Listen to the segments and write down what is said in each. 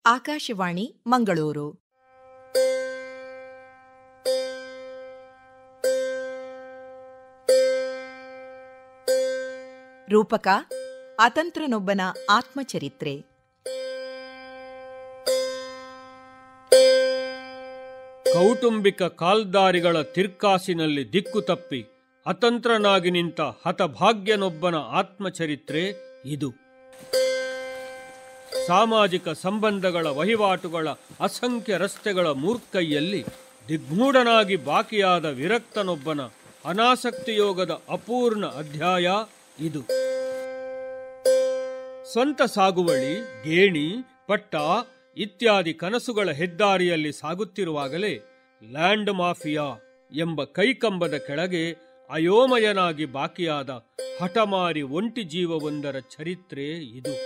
ಆಕಾಶವಾಣಿ ಮಂಗಳೂರು ರೂಪಕ ಅತಂತ್ರನೊಬ್ಬನ ಆತ್ಮಚರಿತ್ರೆ ಕೌಟುಂಬಿಕ ಕಾಲ್ದಾರಿಗಳ ತಿರ್ಕಾಸಿನಲ್ಲಿ ದಿಕ್ಕು ತಪ್ಪಿ ಅತಂತ್ರನಾಗಿ ನಿಂತ ಹತಭಾಗ್ಯನೊಬ್ಬನ ಆತ್ಮಚರಿತ್ರೆ ಇದು ಸಾಮಾಜಿಕ ಸಂಬಂಧಗಳ ವಹಿವಾಟುಗಳ ಅಸಂಖ್ಯ ರಸ್ತೆಗಳ ಮೂರ್ಕೈಯಲ್ಲಿ ದಿಗ್ಮೂಢನಾಗಿ ಬಾಕಿಯಾದ ವಿರಕ್ತನೊಬ್ಬನ ಅನಾಸಕ್ತಿಯೋಗದ ಅಪೂರ್ಣ ಅಧ್ಯಾಯ ಇದು ಸ್ವಂತ ಸಾಗುವಳಿ ಗೇಣಿ ಪಟ್ಟ ಇತ್ಯಾದಿ ಕನಸುಗಳ ಹೆದ್ದಾರಿಯಲ್ಲಿ ಸಾಗುತ್ತಿರುವಾಗಲೇ ಲ್ಯಾಂಡ್ ಮಾಫಿಯಾ ಎಂಬ ಕೈಕಂಬದ ಕೆಳಗೆ ಅಯೋಮಯನಾಗಿ ಬಾಕಿಯಾದ ಹಠಮಾರಿ ಒಂಟಿ ಜೀವವೊಂದರ ಚರಿತ್ರೆ ಇದು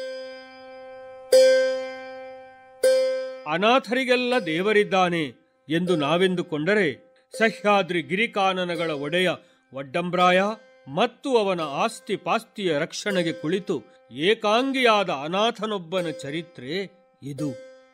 ಅನಾಥರಿಗೆಲ್ಲ ದೇವರಿದ್ದಾನೆ ಎಂದು ನಾವೆಂದುಕೊಂಡರೆ ಸಹ್ಯಾದ್ರಿ ಗಿರಿಕಾನನಗಳ ಒಡೆಯ ಒಡ್ಡಂಬ್ರಾಯ ಮತ್ತು ಅವನ ಆಸ್ತಿ ಪಾಸ್ತಿಯ ರಕ್ಷಣೆಗೆ ಕುಳಿತು ಏಕಾಂಗಿಯಾದ ಅನಾಥನೊಬ್ಬನ ಚರಿತ್ರೆ ಇದು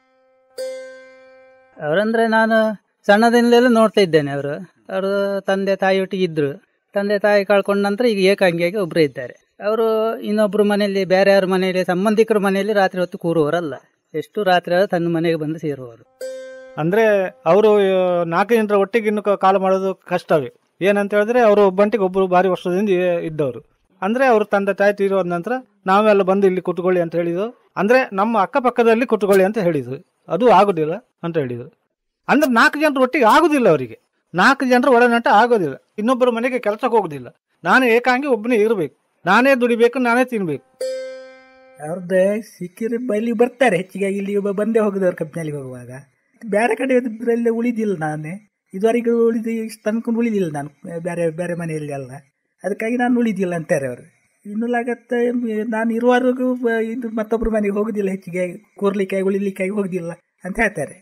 ಅವರಂದ್ರೆ ನಾನು ಸಣ್ಣದಿಂದಲೆಲ್ಲ ನೋಡ್ತಾ ಇದ್ದೇನೆ ಅವರು ಅವರು ತಂದೆ ತಾಯಿಯೊಟ್ಟಿಗೆ ಇದ್ರು ತಂದೆ ತಾಯಿ ಕಳ್ಕೊಂಡ ನಂತರ ಈಗ ಏಕಾಂಗಿಯಾಗಿ ಒಬ್ಬರೇ ಇದ್ದಾರೆ ಅವರು ಇನ್ನೊಬ್ರು ಮನೆಯಲ್ಲಿ ಬೇರೆ ಯಾರ ಮನೆಯಲ್ಲಿ ಸಂಬಂಧಿಕರ ಮನೆಯಲ್ಲಿ ರಾತ್ರಿ ಹೊತ್ತು ಕೂರುವವರಲ್ಲ ಎಷ್ಟು ರಾತ್ರಿ ಆದ್ರೂ ತನ್ನ ಮನೆಗೆ ಬಂದು ಸೇರುವವರು ಅಂದ್ರೆ ಅವರು ನಾಲ್ಕು ಜನರ ಒಟ್ಟಿಗೆ ಇನ್ನು ಕ- ಕಾಲ ಮಾಡೋದು ಕಷ್ಟವೇ ಏನಂತ ಹೇಳಿದ್ರೆ ಅವರು ಒಬ್ಬಂಟಿಗೆ ಒಬ್ಬರು ಭಾರಿ ವರ್ಷದಿಂದ ಇ- ಇದ್ದವರು ಅಂದ್ರೆ ಅವರು ತಂದೆ ತಾಯಿ ತೀರೋದ ನಂತರ ನಾವೆಲ್ಲ ಬಂದು ಇಲ್ಲಿ ಕುತ್ಕೊಳ್ಳಿ ಅಂತ ಹೇಳಿದ್ರು ಅಂದ್ರೆ ನಮ್ಮ ಅಕ್ಕಪಕ್ಕದಲ್ಲಿ ಕುತ್ಕೊಳ್ಳಿ ಅಂತ ಹೇಳಿದ್ರು ಅದು ಆಗುದಿಲ್ಲ ಅಂತ ಹೇಳಿದ್ರು ಅಂದ್ರೆ ನಾಲ್ಕು ಜನರ ಒಟ್ಟಿಗೆ ಆಗುದಿಲ್ಲ ಅವರಿಗೆ ನಾಲ್ಕು ಜನರ ಒಡನಾಟ ಆಗೋದಿಲ್ಲ ಇನ್ನೊಬ್ಬರ ಮನೆಗೆ ಕೆಲಸಕ್ಕೆ ಹೋಗುದಿಲ್ಲ ನಾನು ಏಕಾಂಗಿ ಒಬ್ಬನೇ ಇರಬೇಕು ನಾನೇ ದುಡಿಬೇಕು ನಾನೇ ತಿನ್ಬೇಕು ಅವ್ರದ್ದು ಸಿಕ್ಕಿದ್ರೆ ಬಲ್ಲಿ ಬರ್ತಾರೆ ಹೆಚ್ಚಿಗೆ ಇಲ್ಲಿ ಒಬ್ಬ ಬಂದೇ ಹೋಗಿದವ್ರು ಕಂಪ್ನಿಯಲ್ಲಿ ಹೋಗುವಾಗ ಬೇರೆ ಕಡೆ ಇದ್ರಲ್ಲಿ ಉಳಿದಿಲ್ಲ ನಾನೇ ಇದುವರೆಗೆ ಉಳಿದು ಇಷ್ಟು ತನಕ ಉಳಿದಿಲ್ಲ ನಾನು ಬೇರೆ ಬೇರೆ ಮನೆಯಲ್ಲಿ ಎಲ್ಲ ಅದಕ್ಕಾಗಿ ನಾನು ಉಳಿದಿಲ್ಲ ಅಂತಾರೆ ಅವರು ಇನ್ನು ಲಾಗತ್ತೆ ನಾನು ಇರುವವರೆಗೂ ಬ- ಇದು ಮತ್ತೊಬ್ಬರ ಮನೆಗೆ ಹೋಗುದಿಲ್ಲ ಹೆಚ್ಚಿಗೆ ಕೂರ್ಲಿಕ್ಕೆ ಉಳಿಲಿಕ್ಕಾಗಿ ಹೋಗುದಿಲ್ಲ ಅಂತ ಹೇಳ್ತಾರೆ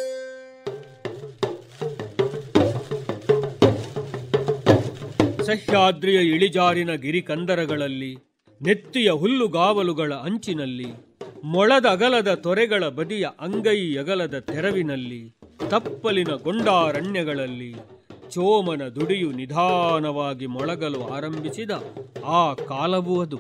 ಸಹ್ಯಾದ್ರಿಯ ಇಳಿಜಾರಿನ ಗಿರಿಕಂದರಗಳಲ್ಲಿ ನೆತ್ತಿಯ ಹುಲ್ಲುಗಾವಲುಗಳ ಅಂಚಿನಲ್ಲಿ ಮೊಳದ ಅಗಲದ ತೊರೆಗಳ ಬದಿಯ ಅಂಗೈ ಅಗಲದ ತೆರವಿನಲ್ಲಿ ತಪ್ಪಲಿನ ಗೊಂಡಾರಣ್ಯಗಳಲ್ಲಿ ಚೋಮನ ದುಡಿಯು ನಿಧಾನವಾಗಿ ಮೊಳಗಲು ಆರಂಭಿಸಿದ ಆ ಕಾಲವೂ ಅದು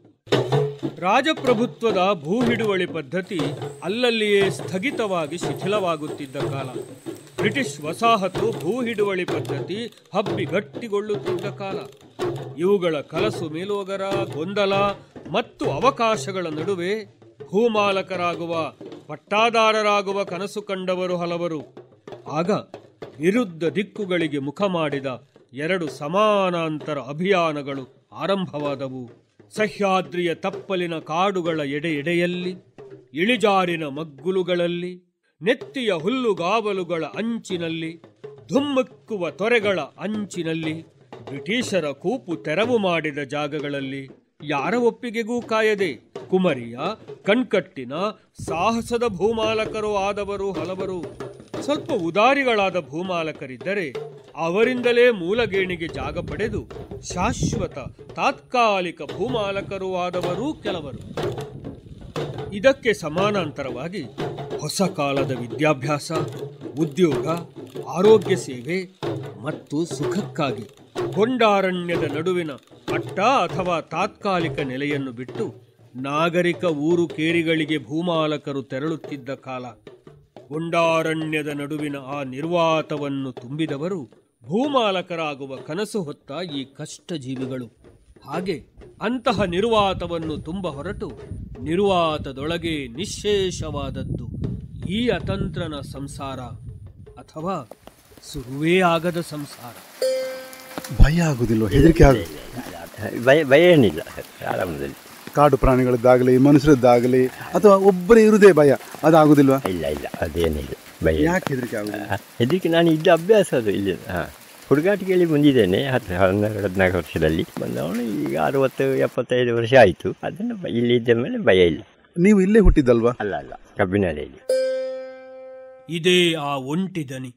ರಾಜಪ್ರಭುತ್ವದ ಭೂ ಹಿಡುವಳಿ ಪದ್ಧತಿ ಅಲ್ಲಲ್ಲಿಯೇ ಸ್ಥಗಿತವಾಗಿ ಶಿಥಿಲವಾಗುತ್ತಿದ್ದ ಕಾಲ ಬ್ರಿಟಿಷ್ ವಸಾಹತು ಭೂ ಹಿಡುವಳಿ ಪದ್ಧತಿ ಹಬ್ಬಿ ಗಟ್ಟಿಗೊಳ್ಳುತ್ತಿದ್ದ ಕಾಲ ಇವುಗಳ ಕಲಸು ಮೇಲೋಗರ ಗೊಂದಲ ಮತ್ತು ಅವಕಾಶಗಳ ನಡುವೆ ಭೂಮಾಲಕರಾಗುವ ಪಟ್ಟಾದಾರರಾಗುವ ಕನಸು ಕಂಡವರು ಹಲವರು ಆಗ ವಿರುದ್ಧ ದಿಕ್ಕುಗಳಿಗೆ ಮುಖ ಮಾಡಿದ ಎರಡು ಸಮಾನಾಂತರ ಅಭಿಯಾನಗಳು ಆರಂಭವಾದವು ಸಹ್ಯಾದ್ರಿಯ ತಪ್ಪಲಿನ ಕಾಡುಗಳ ಎಡೆ ಎಡೆಯಲ್ಲಿ ಇಳಿಜಾರಿನ ಮಗ್ಗುಲುಗಳಲ್ಲಿ ನೆತ್ತಿಯ ಹುಲ್ಲುಗಾವಲುಗಳ ಅಂಚಿನಲ್ಲಿ ಧುಮ್ಮಕ್ಕುವ ತೊರೆಗಳ ಅಂಚಿನಲ್ಲಿ ಬ್ರಿಟಿಷರ ಕೂಪು ತೆರವು ಮಾಡಿದ ಜಾಗಗಳಲ್ಲಿ ಯಾರ ಒಪ್ಪಿಗೆಗೂ ಕಾಯದೆ ಕುಮರಿಯ ಕಣ್ಕಟ್ಟಿನ ಸಾಹಸದ ಭೂಮಾಲಕರು ಆದವರು ಹಲವರು ಸ್ವಲ್ಪ ಉದಾರಿಗಳಾದ ಭೂಮಾಲಕರಿದ್ದರೆ ಅವರಿಂದಲೇ ಮೂಲಗೇಣಿಗೆ ಜಾಗ ಪಡೆದು ಶಾಶ್ವತ ತಾತ್ಕಾಲಿಕ ಭೂಮಾಲಕರು ಆದವರೂ ಕೆಲವರು ಇದಕ್ಕೆ ಸಮಾನಾಂತರವಾಗಿ ಹೊಸ ಕಾಲದ ವಿದ್ಯಾಭ್ಯಾಸ ಉದ್ಯೋಗ ಆರೋಗ್ಯ ಸೇವೆ ಮತ್ತು ಸುಖಕ್ಕಾಗಿ ಗೊಂಡಾರಣ್ಯದ ನಡುವಿನ ಪಟ್ಟ ಅಥವಾ ತಾತ್ಕಾಲಿಕ ನೆಲೆಯನ್ನು ಬಿಟ್ಟು ನಾಗರಿಕ ಊರು ಕೇರಿಗಳಿಗೆ ಭೂಮಾಲಕರು ತೆರಳುತ್ತಿದ್ದ ಕಾಲ ಗೊಂಡಾರಣ್ಯದ ನಡುವಿನ ಆ ನಿರ್ವಾತವನ್ನು ತುಂಬಿದವರು ಭೂಮಾಲಕರಾಗುವ ಕನಸು ಹೊತ್ತ ಈ ಕಷ್ಟ ಜೀವಿಗಳು ಹಾಗೆ ಅಂತಹ ನಿರ್ವಾತವನ್ನು ತುಂಬ ಹೊರಟು ನಿರ್ವಾತದೊಳಗೆ ನಿಶ್ಶೇಷವಾದದ್ದು ಈ ಅತಂತ್ರನ ಸಂಸಾರ ಅಥವಾ ಸುರುವೇ ಆಗದ ಸಂಸಾರ ಭಯ ಆಗುದಿಲ್ವ ಹೆದರಿಕೆ ಆಗ ಭಯ ಭಯ ಏನಿಲ್ಲ ಆರಾಮದಲ್ಲಿ ಕಾಡು ಪ್ರಾಣಿಗಳದ್ದಾಗಲಿ ಮನುಷ್ಯರದ್ದಾಗಲಿ ಅಥವಾ ಒಬ್ಬರೇ ಇರುವುದೇ ಭಯ ಅದಾಗುದಿಲ್ವಾ ಇಲ್ಲ ಇಲ್ಲ ಅದೇನಿಲ್ಲ ಭಯ ಇಲ್ಲ. ಯಾಕೆ ಹೆದರಿಕೆ ಆಗುದಿಲ್ಲ ಆ, ಹೆದರಿಕೆ ನಾನು ಇದ್ದ ಅಭ್ಯಾಸ ಅದು ಇಲ್ಲಿ ಹಾಂ ಹುಡುಗಾಟಿಕೆಯಲ್ಲಿ ಬಂದಿದ್ದೇನೆ ಹತ್ತು ಹನ್ನೆರಡು ಹದಿನಾಲ್ಕು ವರ್ಷದಲ್ಲಿ ಬಂದವನು ಈಗ ಅರವತ್ತು ಎಪ್ಪತ್ತೈದು ವರ್ಷ ಆಯಿತು ಅದನ್ನು ಬ- ಇಲ್ಲಿ ಇದ್ದ ಮೇಲೆ ಭಯ ಇಲ್ಲ ನೀವು ಇಲ್ಲೇ ಹುಟ್ಟಿದ್ದಲ್ವಾ ಅಲ್ಲ ಅಲ್ಲ ಕಬ್ಬಿನಲ್ಲಿ ಇದೇ ಆ ಒಂಟಿ ದನಿ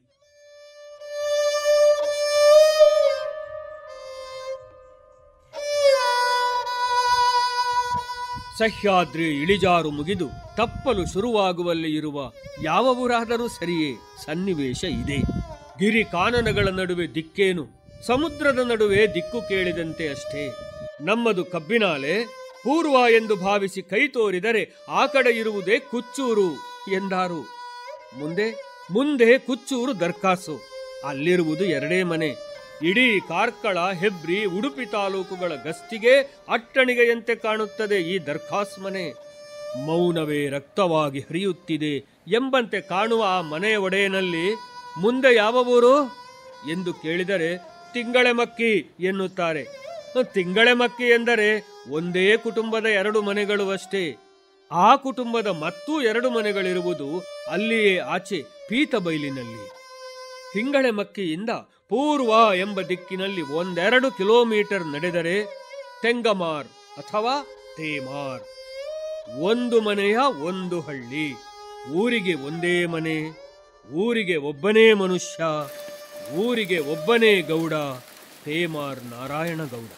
ಸಹ್ಯಾದ್ರಿ ಇಳಿಜಾರು ಮುಗಿದು ತಪ್ಪಲು ಶುರುವಾಗುವಲ್ಲಿ ಇರುವ ಯಾವ ಊರಾದರೂ ಸರಿಯೇ ಸನ್ನಿವೇಶ ಇದೆ ಗಿರಿ ಕಾನನಗಳ ನಡುವೆ ದಿಕ್ಕೇನು ಸಮುದ್ರದ ನಡುವೆ ದಿಕ್ಕು ಕೇಳಿದಂತೆ ಅಷ್ಟೇ ನಮ್ಮದು ಕಬ್ಬಿನಾಲೆ ಪೂರ್ವ ಎಂದು ಭಾವಿಸಿ ಕೈ ತೋರಿದರೆ ಆ ಕಡೆ ಇರುವುದೇ ಕುಚ್ಚೂರು ಎಂದಾರು ಮುಂದೆ ಮುಂದೆ ಕುಚ್ಚೂರು ದರ್ಕಾಸು ಅಲ್ಲಿರುವುದು ಎರಡೇ ಮನೆ ಇಡೀ ಕಾರ್ಕಳ ಹೆಬ್ರಿ ಉಡುಪಿ ತಾಲೂಕುಗಳ ಗಸ್ತಿಗೆ ಅಟ್ಟಣಿಗೆಯಂತೆ ಕಾಣುತ್ತದೆ ಈ ದರ್ಖಾಸ್ ಮನೆ ಮೌನವೇ ರಕ್ತವಾಗಿ ಹರಿಯುತ್ತಿದೆ ಎಂಬಂತೆ ಕಾಣುವ ಆ ಮನೆಯ ಒಡೆಯನಲ್ಲಿ ಮುಂದೆ ಯಾವ ಊರು ಎಂದು ಕೇಳಿದರೆ ತಿಂಗಳೆ ಮಕ್ಕಿ ಎನ್ನುತ್ತಾರೆ ತಿಂಗಳೆ ಮಕ್ಕಿ ಎಂದರೆ ಒಂದೇ ಕುಟುಂಬದ ಎರಡು ಮನೆಗಳು ಅಷ್ಟೇ ಆ ಕುಟುಂಬದ ಮತ್ತೂ ಎರಡು ಮನೆಗಳಿರುವುದು ಅಲ್ಲಿಯೇ ಆಚೆ ಪೀತಬೈಲಿನಲ್ಲಿ ತಿಂಗಳೆ ಮಕ್ಕಿಯಿಂದ ಪೂರ್ವ ಎಂಬ ದಿಕ್ಕಿನಲ್ಲಿ ಒಂದೆರಡು ಕಿಲೋಮೀಟರ್ ನಡೆದರೆ ತೆಂಗಮಾರ್ ಅಥವಾ ತೇಮಾರ್ ಒಂದು ಮನೆಯ ಒಂದು ಹಳ್ಳಿ ಊರಿಗೆ ಒಂದೇ ಮನೆ ಊರಿಗೆ ಒಬ್ಬನೇ ಮನುಷ್ಯ ಊರಿಗೆ ಒಬ್ಬನೇ ಗೌಡ ತೇಮಾರ್ ನಾರಾಯಣ ಗೌಡ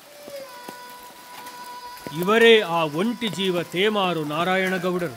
ಇವರೇ ಆ ಒಂಟಿ ಜೀವ ತೇಮಾರು ನಾರಾಯಣ ಗೌಡರು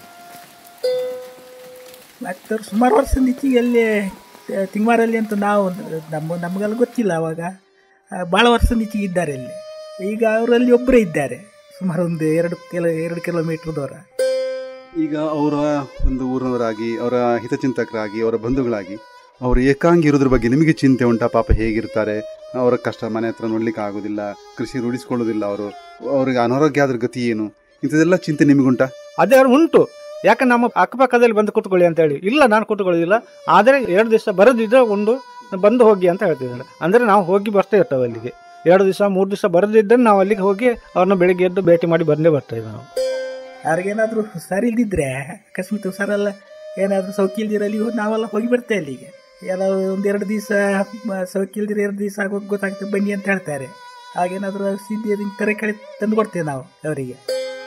ಮತ್ತೆ ಅವ್ರು ಸುಮಾರು ವರ್ಷದ ಈಚೆಗೆ ಅಲ್ಲಿ ತಿಂಗ್ಮಾರಲ್ಲಿ ಅಂತ ನಾವು ನಮ್ಮ ನಮಗೆಲ್ಲ ಗೊತ್ತಿಲ್ಲ ಅವಾಗ ಭಾಳ ವರ್ಷದ ಈಚೆಗೆ ಇದ್ದಾರೆ ಅಲ್ಲಿ ಈಗ ಅವರಲ್ಲಿ ಒಬ್ಬರೇ ಇದ್ದಾರೆ ಸುಮಾರು ಒಂದು ಎರಡು ಕಿಲೋ ಎರಡು ಕಿಲೋಮೀಟರ್ ದೂರ ಈಗ ಅವರ ಒಂದು ಊರಿನವರಾಗಿ ಅವರ ಹಿತಚಿಂತಕರಾಗಿ ಅವರ ಬಂಧುಗಳಾಗಿ ಅವರು ಏಕಾಂಗಿ ಇರೋದ್ರ ಬಗ್ಗೆ ನಿಮಗೆ ಚಿಂತೆ ಉಂಟಾ ಪಾಪ ಹೇಗಿರ್ತಾರೆ ಅವರ ಕಷ್ಟ ಮನೆ ಹತ್ರ ನೋಡ್ಲಿಕ್ಕೆ ಆಗೋದಿಲ್ಲ ಕೃಷಿ ರೂಢಿಸ್ಕೊಳ್ಳೋದಿಲ್ಲ ಅವರು ಅವ್ರಿಗೆ ಅನಾರೋಗ್ಯ ಆದ್ರ ಗತಿ ಏನು ಇಂಥದ್ದೆಲ್ಲ ಚಿಂತೆ ನಿಮಗುಂಟಾ ಅದೇ ಅವ್ರು ಉಂಟು ಯಾಕೆ ನಮ್ಮ ಅಕ್ಕಪಕ್ಕದಲ್ಲಿ ಬಂದು ಕೂತ್ಕೊಳ್ಳಿ ಅಂತ ಹೇಳಿ ಇಲ್ಲ ನಾನು ಕೂತ್ಕೊಳ್ಳೋದಿಲ್ಲ ಆದರೆ ಎರಡು ದಿವಸ ಬರದಿದ್ರೆ ಒಂದು ಬಂದು ಹೋಗಿ ಅಂತ ಹೇಳ್ತಿದ್ದಾರೆ ಅಂದರೆ ನಾವು ಹೋಗಿ ಬರ್ತಾ ಇರ್ತೇವೆ ಅಲ್ಲಿಗೆ ಎರಡು ದಿವಸ ಮೂರು ದಿವಸ ಬರದಿದ್ದರೆ ನಾವು ಅಲ್ಲಿಗೆ ಹೋಗಿ ಅವ್ರನ್ನ ಬೆಳಿಗ್ಗೆ ಎದ್ದು ಭೇಟಿ ಮಾಡಿ ಬಂದೇ ಬರ್ತೇವೆ ನಾವು ಅವ್ರಿಗೇನಾದರೂ ಸರಿ ಇಲ್ದಿದ್ರೆ ಅಕಸ್ಮಾತ್ ಹುಷಾರೆಲ್ಲ ಏನಾದರೂ ಸೌಖ್ಯ ಇಲ್ದಿರಲ್ಲಿ ನಾವೆಲ್ಲ ಹೋಗಿ ಬರ್ತೇವೆ ಅಲ್ಲಿಗೆ ಎಲ್ಲ ಒಂದೆರಡು ದಿವಸ ಸೌಖ್ಯ ಇಲ್ದಿರ ಎರಡು ದಿವಸ ಆಗೋಗಿ ಗೊತ್ತಾಗ್ತದೆ ಬನ್ನಿ ಅಂತ ಹೇಳ್ತಾರೆ ಹಾಗೇನಾದರೂ ಸಿದ್ಧಿ ಕರೆ ಕಡೆ ತಂದು ಕೊಡ್ತೇವೆ ನಾವು ಅವರಿಗೆ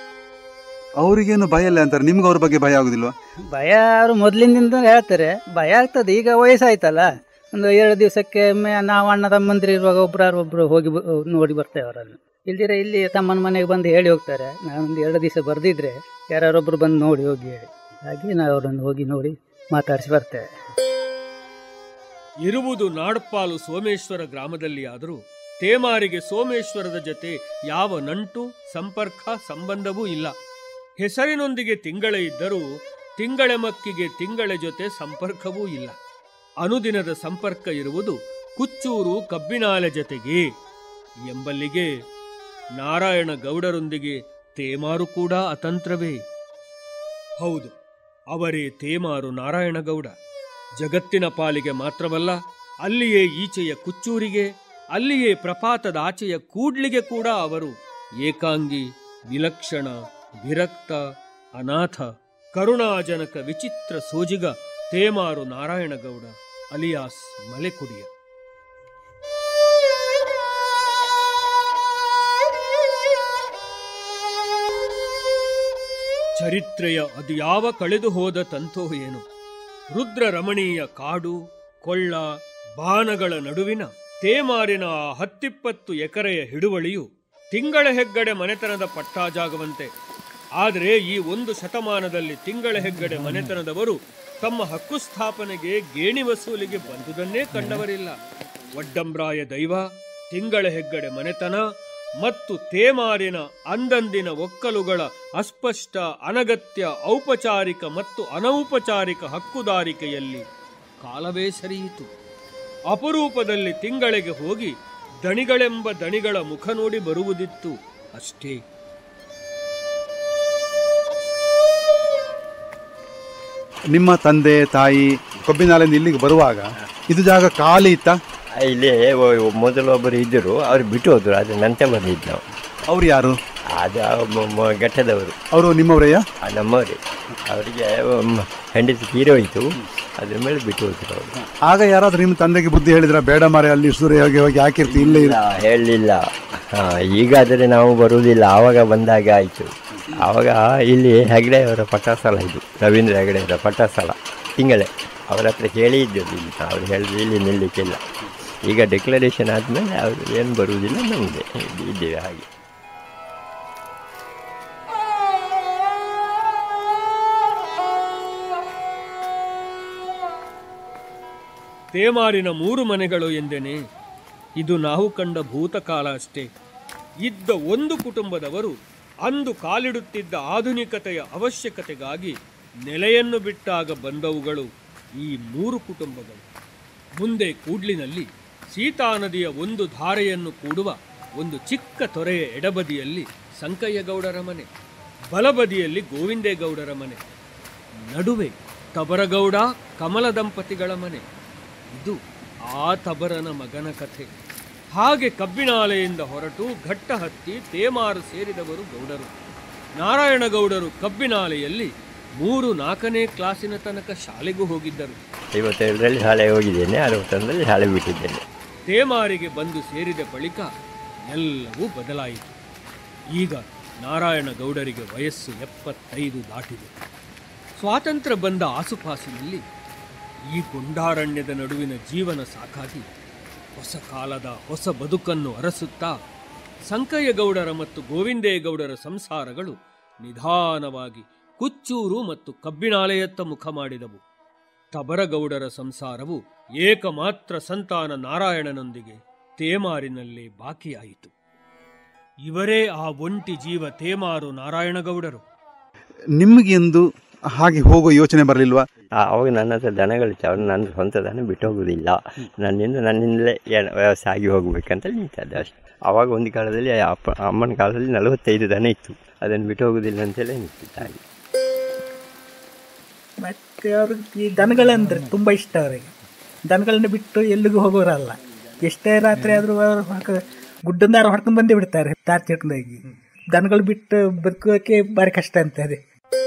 ಅವರಿಗೇನು ಭಯ ಇಲ್ಲ ಅಂತಾರೆ ನಿಮ್ಗೆ ಅವ್ರ ಬಗ್ಗೆ ಭಯ ಆಗುದಿಲ್ವಾ ಭಯ ಅವರು ಮೊದಲಿನಿಂದ ಹೇಳ್ತಾರೆ ಭಯ ಆಗ್ತದೆ ಈಗ ವಯಸ್ಸಾಯ್ತಲ್ಲ ಒಂದು ಎರಡು ದಿವಸಕ್ಕೆ ಒಮ್ಮೆ ನಾವು ಅಣ್ಣ ತಮ್ಮಂದಿರು ಇರುವಾಗ ಒಬ್ರಾರು ಒಬ್ರು ಹೋಗಿ ಬ- ನೋಡಿ ಬರ್ತೇವೆ ಅವರನ್ನು ಇಲ್ದಿರ ಇಲ್ಲಿ ತಮ್ಮನ ಮನೆಗೆ ಬಂದು ಹೇಳಿ ಹೋಗ್ತಾರೆ ನಾನೊಂದು ಎರಡು ದಿವಸ ಬರ್ದಿದ್ರೆ ಯಾರೊಬ್ಬರು ಬಂದು ನೋಡಿ ಹೋಗಿ ಹೇಳಿ ಹಾಗೆ ನಾವು ಅವರನ್ನು ಹೋಗಿ ನೋಡಿ ಮಾತಾಡಿಸಿ ಬರ್ತೇವೆ ಇರುವುದು ನಾಡ್ಪಾಲು ಸೋಮೇಶ್ವರ ಗ್ರಾಮದಲ್ಲಿ ಆದರೂ ತೇಮಾರಿಗೆ ಸೋಮೇಶ್ವರದ ಜೊತೆ ಯಾವ ನಂಟು ಸಂಪರ್ಕ ಸಂಬಂಧವೂ ಇಲ್ಲ ಹೆಸರಿನೊಂದಿಗೆ ತಿಂಗಳೆ ಇದ್ದರೂ ತಿಂಗಳೆ ಮಕ್ಕಿಗೆ ತಿಂಗಳೆ ಜೊತೆ ಸಂಪರ್ಕವೂ ಇಲ್ಲ ಅನುದಿನದ ಸಂಪರ್ಕ ಇರುವುದು ಕುಚ್ಚೂರು ಕಬ್ಬಿನಾಲೆ ಜೊತೆಗೆ ಎಂಬಲ್ಲಿಗೆ ನಾರಾಯಣ ಗೌಡರೊಂದಿಗೆ ತೇಮಾರು ಕೂಡ ಅತಂತ್ರವೇ ಹೌದು ಅವರೇ ತೇಮಾರು ನಾರಾಯಣಗೌಡ ಜಗತ್ತಿನ ಪಾಲಿಗೆ ಮಾತ್ರವಲ್ಲ ಅಲ್ಲಿಯೇ ಈಚೆಯ ಕುಚ್ಚೂರಿಗೆ ಅಲ್ಲಿಯೇ ಪ್ರಪಾತದ ಆಚೆಯ ಕೂಡ್ಲಿಗೆ ಕೂಡ ಅವರು ಏಕಾಂಗಿ ವಿಲಕ್ಷಣ ವಿರಕ್ತ ಅನಾಥ ಕರುಣಾಜನಕ ವಿಚಿತ್ರ ಸೋಜಿಗ ತೇಮಾರು ನಾರಾಯಣಗೌಡ ಅಲಿಯಾಸ್ ಮಲೆಕುಡಿಯ ಚರಿತ್ರೆಯ ಅದು ಯಾವ ಕಳೆದು ಹೋದ ತಂತೋ ಏನು ರುದ್ರ ರಮಣೀಯ ಕಾಡು ಕೊಳ್ಳ ಬಾನಗಳ ನಡುವಿನ ತೇಮಾರಿನ ಆ ಹತ್ತಿಪ್ಪತ್ತು ಎಕರೆಯ ಹಿಡುವಳಿಯು ತಿಂಗಳ ಹೆಗ್ಗಡೆ ಮನೆತನದ ಪಟ್ಟಾಜಾಗವಂತೆ ಆದರೆ ಈ ಒಂದು ಶತಮಾನದಲ್ಲಿ ತಿಂಗಳ ಹೆಗ್ಗಡೆ ಮನೆತನದವರು ತಮ್ಮ ಹಕ್ಕು ಸ್ಥಾಪನೆಗೆ ಗೇಣಿ ವಸೂಲಿಗೆ ಬಂದುದನ್ನೇ ಕಂಡವರಿಲ್ಲ ಒಡ್ಡಂಬ್ರಾಯ ದೈವ ತಿಂಗಳ ಹೆಗ್ಗಡೆ ಮನೆತನ ಮತ್ತು ತೇಮಾರಿನ ಅಂದಂದಿನ ಒಕ್ಕಲುಗಳ ಅಸ್ಪಷ್ಟ ಅನಗತ್ಯ ಔಪಚಾರಿಕ ಮತ್ತು ಅನೌಪಚಾರಿಕ ಹಕ್ಕುದಾರಿಕೆಯಲ್ಲಿ ಕಾಲವೇ ಸರಿಯಿತು ಅಪರೂಪದಲ್ಲಿ ತಿಂಗಳಿಗೆ ಹೋಗಿ ದಣಿಗಳೆಂಬ ದಣಿಗಳ ಮುಖ ನೋಡಿ ಬರುವುದಿತ್ತು ಅಷ್ಟೇ ನಿಮ್ಮ ತಂದೆ ತಾಯಿ ಕೊಬ್ಬಿನಾಲೆಯಿಂದ ಇಲ್ಲಿಗೆ ಬರುವಾಗ ಇದು ಜಾಗ ಖಾಲಿ ಇತ್ತ ಇಲ್ಲಿ ಒ- ಮೊದಲು ಒಬ್ಬರು ಇದ್ದರು ಅವ್ರು ಬಿಟ್ಟು ಹೋದ್ರು ಅದ್ರ ನಂತರ ಬಂದಿದ್ದು ನಾವು ಅವ್ರು ಯಾರು ಅದು ಆ ಮ- ಮ- ಘಟ್ಟದವರು ಅವರು ನಿಮ್ಮವರಯ್ಯ ಆ ನಮ್ಮವರೇ ಅವರಿಗೆ ಮ- ಹೆಂಡತಿ ತೀರೋಯ್ತು ಅದ್ರ ಮೇಲೆ ಬಿಟ್ಟು ಹೋದ್ರು ಅವರು ಆಗ ಯಾರಾದ್ರೂ ನಿಮ್ಮ ತಂದೆಗೆ ಬುದ್ಧಿ ಹೇಳಿದ್ರ ಬೇಡ ಮಾರೆ ಅಲ್ಲಿ ಸೂರ್ಯ ಹೋಗಿ ಹೋಗಿ ಹಾಕಿರ್ತಿ ಇಲ್ಲೇ ಇರು. ಹೇಳಲಿಲ್ಲ ಈಗಾದರೆ ನಾವು ಬರುವುದಿಲ್ಲ ಆವಾಗ ಬಂದಾಗ ಆಯಿತು ಆವಾಗ ಇಲ್ಲಿ ಹೆಗಡೆಯವರ ಪಟಾಸ್ಥಳ ಇದು ರವೀಂದ್ರ ಹೆಗಡೆಯವರ ಪಟಾಸ್ಥಳ ತಿಂಗಳೇ ಅವರ ಹತ್ರ ಕೇಳಿ ಇದ್ದದ್ದು ಇಲ್ಲಿ ಅವ್ರು ಹೇಳಿದ್ರು ಇಲ್ಲಿ ನಿಲ್ಲಕ್ಕಿಲ್ಲ ಈಗ ಡಿಕ್ಲರೇಷನ್ ಆದಮೇಲೆ ಅವರು ಏನು ಬರುವುದಿಲ್ಲ ನಮಗೆ ಇದ್ದೇವೆ ಹಾಗೆ ತೇಮಾರಿನ ಮೂರು ಮನೆಗಳು ಎಂದೇನೆ ಇದು ನಾವು ಕಂಡ ಭೂತಕಾಲ ಅಷ್ಟೇ ಇದ್ದ ಒಂದು ಕುಟುಂಬದವರು ಅಂದು ಕಾಲಿಡುತ್ತಿದ್ದ ಆಧುನಿಕತೆಯ ಅವಶ್ಯಕತೆಗಾಗಿ ನೆಲೆಯನ್ನು ಬಿಟ್ಟಾಗ ಬಂದವುಗಳು ಈ ಮೂರು ಕುಟುಂಬಗಳು ಮುಂದೆ ಕೂಡ್ಲಿನಲ್ಲಿ ಸೀತಾ ನದಿಯ ಒಂದು ಧಾರೆಯನ್ನು ಕೂಡುವ ಒಂದು ಚಿಕ್ಕ ತೊರೆಯ ಎಡಬದಿಯಲ್ಲಿ ಸಂಕಯ್ಯಗೌಡರ ಮನೆ ಬಲಬದಿಯಲ್ಲಿ ಗೋವಿಂದೇಗೌಡರ ಮನೆ ನಡುವೆ ತಬರಗೌಡ ಕಮಲ ದಂಪತಿಗಳ ಮನೆ ಇದು ಆ ತಬರನ ಮಗನ ಕಥೆ ಹಾಗೆ ಕಬ್ಬಿನಾಲೆಯಿಂದ ಹೊರಟು ಘಟ್ಟ ಹತ್ತಿ ತೇಮಾರು ಸೇರಿದವರು ಗೌಡರು ನಾರಾಯಣಗೌಡರು ಕಬ್ಬಿನಾಲೆಯಲ್ಲಿ ಮೂರು ನಾಲ್ಕನೇ ಕ್ಲಾಸಿನ ತನಕ ಶಾಲೆಗೂ ಹೋಗಿದ್ದರು ಐವತ್ತೇಳರಲ್ಲಿ ಶಾಲೆ ಹೋಗಿದ್ದೇನೆ ಅರವತ್ತೊಂದರಲ್ಲಿ ಶಾಲೆ ಬಿಟ್ಟಿದ್ದೇನೆ ತೇಮಾರಿಗೆ ಬಂದು ಸೇರಿದ ಬಳಿಕ ಎಲ್ಲವೂ ಬದಲಾಯಿತು ಈಗ ನಾರಾಯಣ ಗೌಡರಿಗೆ ವಯಸ್ಸು ಎಪ್ಪತ್ತೈದು ದಾಟಿದೆ ಸ್ವಾತಂತ್ರ್ಯ ಬಂದ ಆಸುಪಾಸಿನಲ್ಲಿ ಈ ಗುಂಡಾರಣ್ಯದ ನಡುವಿನ ಜೀವನ ಸಾಕಾಗಿ ಹೊಸ ಕಾಲದ ಹೊಸ ಬದುಕನ್ನು ಅರಸುತ್ತಾ ಸಂಕಯ್ಯಗೌಡರ ಮತ್ತು ಗೋವಿಂದೇಗೌಡರ ಸಂಸಾರಗಳು ನಿಧಾನವಾಗಿ ಕುಚ್ಚೂರು ಮತ್ತು ಕಬ್ಬಿನಾಲೆಯತ್ತ ಮುಖ ಮಾಡಿದವು ತಬರಗೌಡರ ಸಂಸಾರವು ಏಕಮಾತ್ರ ಸಂತಾನ ನಾರಾಯಣನೊಂದಿಗೆ ತೇಮಾರಿನಲ್ಲೇ ಬಾಕಿಯಾಯಿತು ಇವರೇ ಆ ಒಂಟಿ ಜೀವ ತೇಮಾರು ನಾರಾಯಣಗೌಡರು ನಿಮಗೆ ಎಂದು ಹಾಗೆ ಹೋಗೋ ಯೋಚನೆ ಬರಲಿಲ್ವಾ ಆ, ಅವಾಗ ನನ್ನ ಹತ್ರ ದನಗಳಿತ್ತು ಅವ್ರು ನನ್ನ ಸ್ವಂತ ದನ ಬಿಟ್ಟು ಹೋಗುವುದಿಲ್ಲ ನನ್ನಿಂದ ನನ್ನಿಂದಲೇ ಏನು ವ್ಯವಸ್ಥೆ ಆಗಿ ಹೋಗ್ಬೇಕಂತ ನಿಂತದ್ದು ಅಷ್ಟೆ ಆವಾಗ ಒಂದು ಕಾಲದಲ್ಲಿ ಅಪ್ಪ ಅಮ್ಮನ ಕಾಲದಲ್ಲಿ ನಲವತ್ತೈದು ದನ ಇತ್ತು ಅದನ್ನು ಬಿಟ್ಟು ಹೋಗುವುದಿಲ್ಲ ಅಂತೇಳಿ ನಿಂತಿತ್ತು ಹಾಗೆ ಮತ್ತೆ ಅವ್ರಿಗೆ ಈ ದನಗಳಂದ್ರೆ ತುಂಬ ಇಷ್ಟ ಅವರಿಗೆ ದನಗಳನ್ನ ಬಿಟ್ಟು ಎಲ್ಲಿಗೂ ಹೋಗೋರಲ್ಲ ಎಷ್ಟೇ ರಾತ್ರಿ ಆದರೂ ಅವರು ಹಾಕ- ಗುಡ್ಡಂದಾರ ಹೊಡ್ಕೊಂಡು ಬಂದೇ ಬಿಡ್ತಾರೆ ಟಾರ್ಚ್ ಹಿಡ್ಕೊಂಡೋಗಿ ದನಗಳು ಬಿಟ್ಟು ಬದುಕೋಕೆ ಭಾರಿ ಕಷ್ಟ ಅಂತ ಅದೇ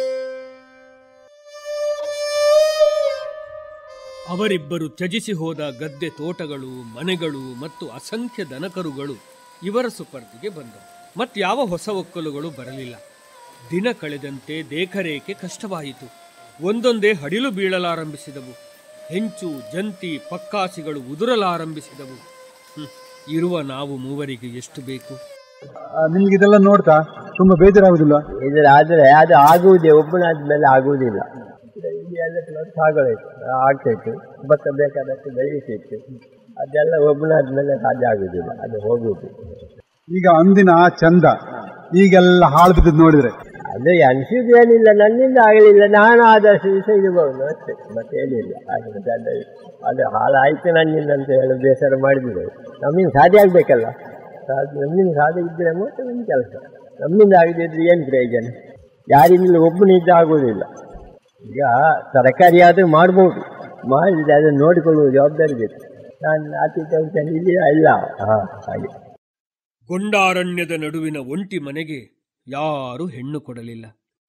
ಅವರಿಬ್ಬರು ತ್ಯಜಿಸಿ ಹೋದ ಗದ್ದೆ ತೋಟಗಳು ಮನೆಗಳು ಮತ್ತು ಅಸಂಖ್ಯ ದನಕರುಗಳು ಇವರ ಸುಪರ್ದಿಗೆ ಬಂದವು ಮತ್ಯಾವ ಹೊಸ ಒಕ್ಕಲುಗಳು ಬರಲಿಲ್ಲ ದಿನ ಕಳೆದಂತೆ ದೇಖರೇಖೆ ಕಷ್ಟವಾಯಿತು ಒಂದೊಂದೇ ಹಡಿಲು ಬೀಳಲಾರಂಭಿಸಿದವು ಹೆಂಚು ಜಂತಿ ಪಕ್ಕಾಸಿಗಳು ಉದುರಲಾರಂಭಿಸಿದವು ಹ್ಮ್, ಇರುವ ನಾವು ಮೂವರಿಗೆ ಎಷ್ಟು ಬೇಕು ನಿಮ್ಗೆ ಇದೆಲ್ಲ ನೋಡ್ತಾ ತುಂಬಾ ಬೇಜಾರಾಗುದಿಲ್ಲ ಆದರೆ ಅದು ಆಗುವುದೇ ಒಬ್ಬನಾದ್ಮೇಲೆ ಆಗುವುದಿಲ್ಲ ಇಲ್ಲಿ ಎಲ್ಲ ಕೆಲವರು ಸಾಗೋಯ್ತು ಆಗ್ತೈತು ಭತ್ತ ಬೇಕಾದಷ್ಟು ಬೆಳೀತಿತ್ತು ಅದೆಲ್ಲ ಒಬ್ಬನಾದ್ಮೇಲೆ ಸಾಧ್ಯ ಆಗುವುದಿಲ್ಲ ಅದು ಹೋಗುವುದು ಈಗ ಅಂದಿನ ಆ ಚಂದ ಈಗೆಲ್ಲ ಹಾಳು ಬಿದ್ದದ್ ನೋಡಿದ್ರೆ ಅದು ಅನಿಸಿದ್ದು ಏನಿಲ್ಲ ನನ್ನಿಂದ ಆಗಲಿಲ್ಲ ನಾನು ಆದಷ್ಟು ದಿವಸ ಇರಬಹುದು ಅಷ್ಟೇ ಮತ್ತೇನಿಲ್ಲ ಹಾಗೆ ಮತ್ತೆ ಅದು ಅದು ಹಾಳಾಯ್ತು ನನ್ನಿಂದ ಅಂತ ಹೇಳಿ ಬೇಸರ ಮಾಡಿದ್ರು ನಮ್ಮಿಂದ ಸಾಧ್ಯ ಆಗಬೇಕಲ್ಲ ನಮ್ಮಿಂದ ಸಾಧ್ಯ ಇದ್ದರೆ ಮಾತ್ರ ನಮ್ಮ ಕೆಲಸ ನಮ್ಮಿಂದ ಆಗದಿದ್ರೆ ಏನು ಪ್ರಯೋಜನ ಯಾರಿಂದಲೂ ಒಬ್ಬನಿಂದ ಆಗುವುದಿಲ್ಲ ಈಗ ತರಕಾರಿ ಆದರೂ ಮಾಡ್ಬೋದು ಮಾಡಿದ್ರೆ ಅದನ್ನು ನೋಡಿಕೊಳ್ಳುವ ಜವಾಬ್ದಾರಿ ಬೇಕು ನಾನು ಆತಿಥ್ಯ ಅಂತ ಇಲ್ಲಿ ಇಲ್ಲ ಹಾಂ ಹಾಗೆ ಗೊಂಡಾರಣ್ಯದ ನಡುವಿನ ಒಂಟಿ ಮನೆಗೆ ಯಾರೂ ಹೆಣ್ಣು ಕೊಡಲಿಲ್ಲ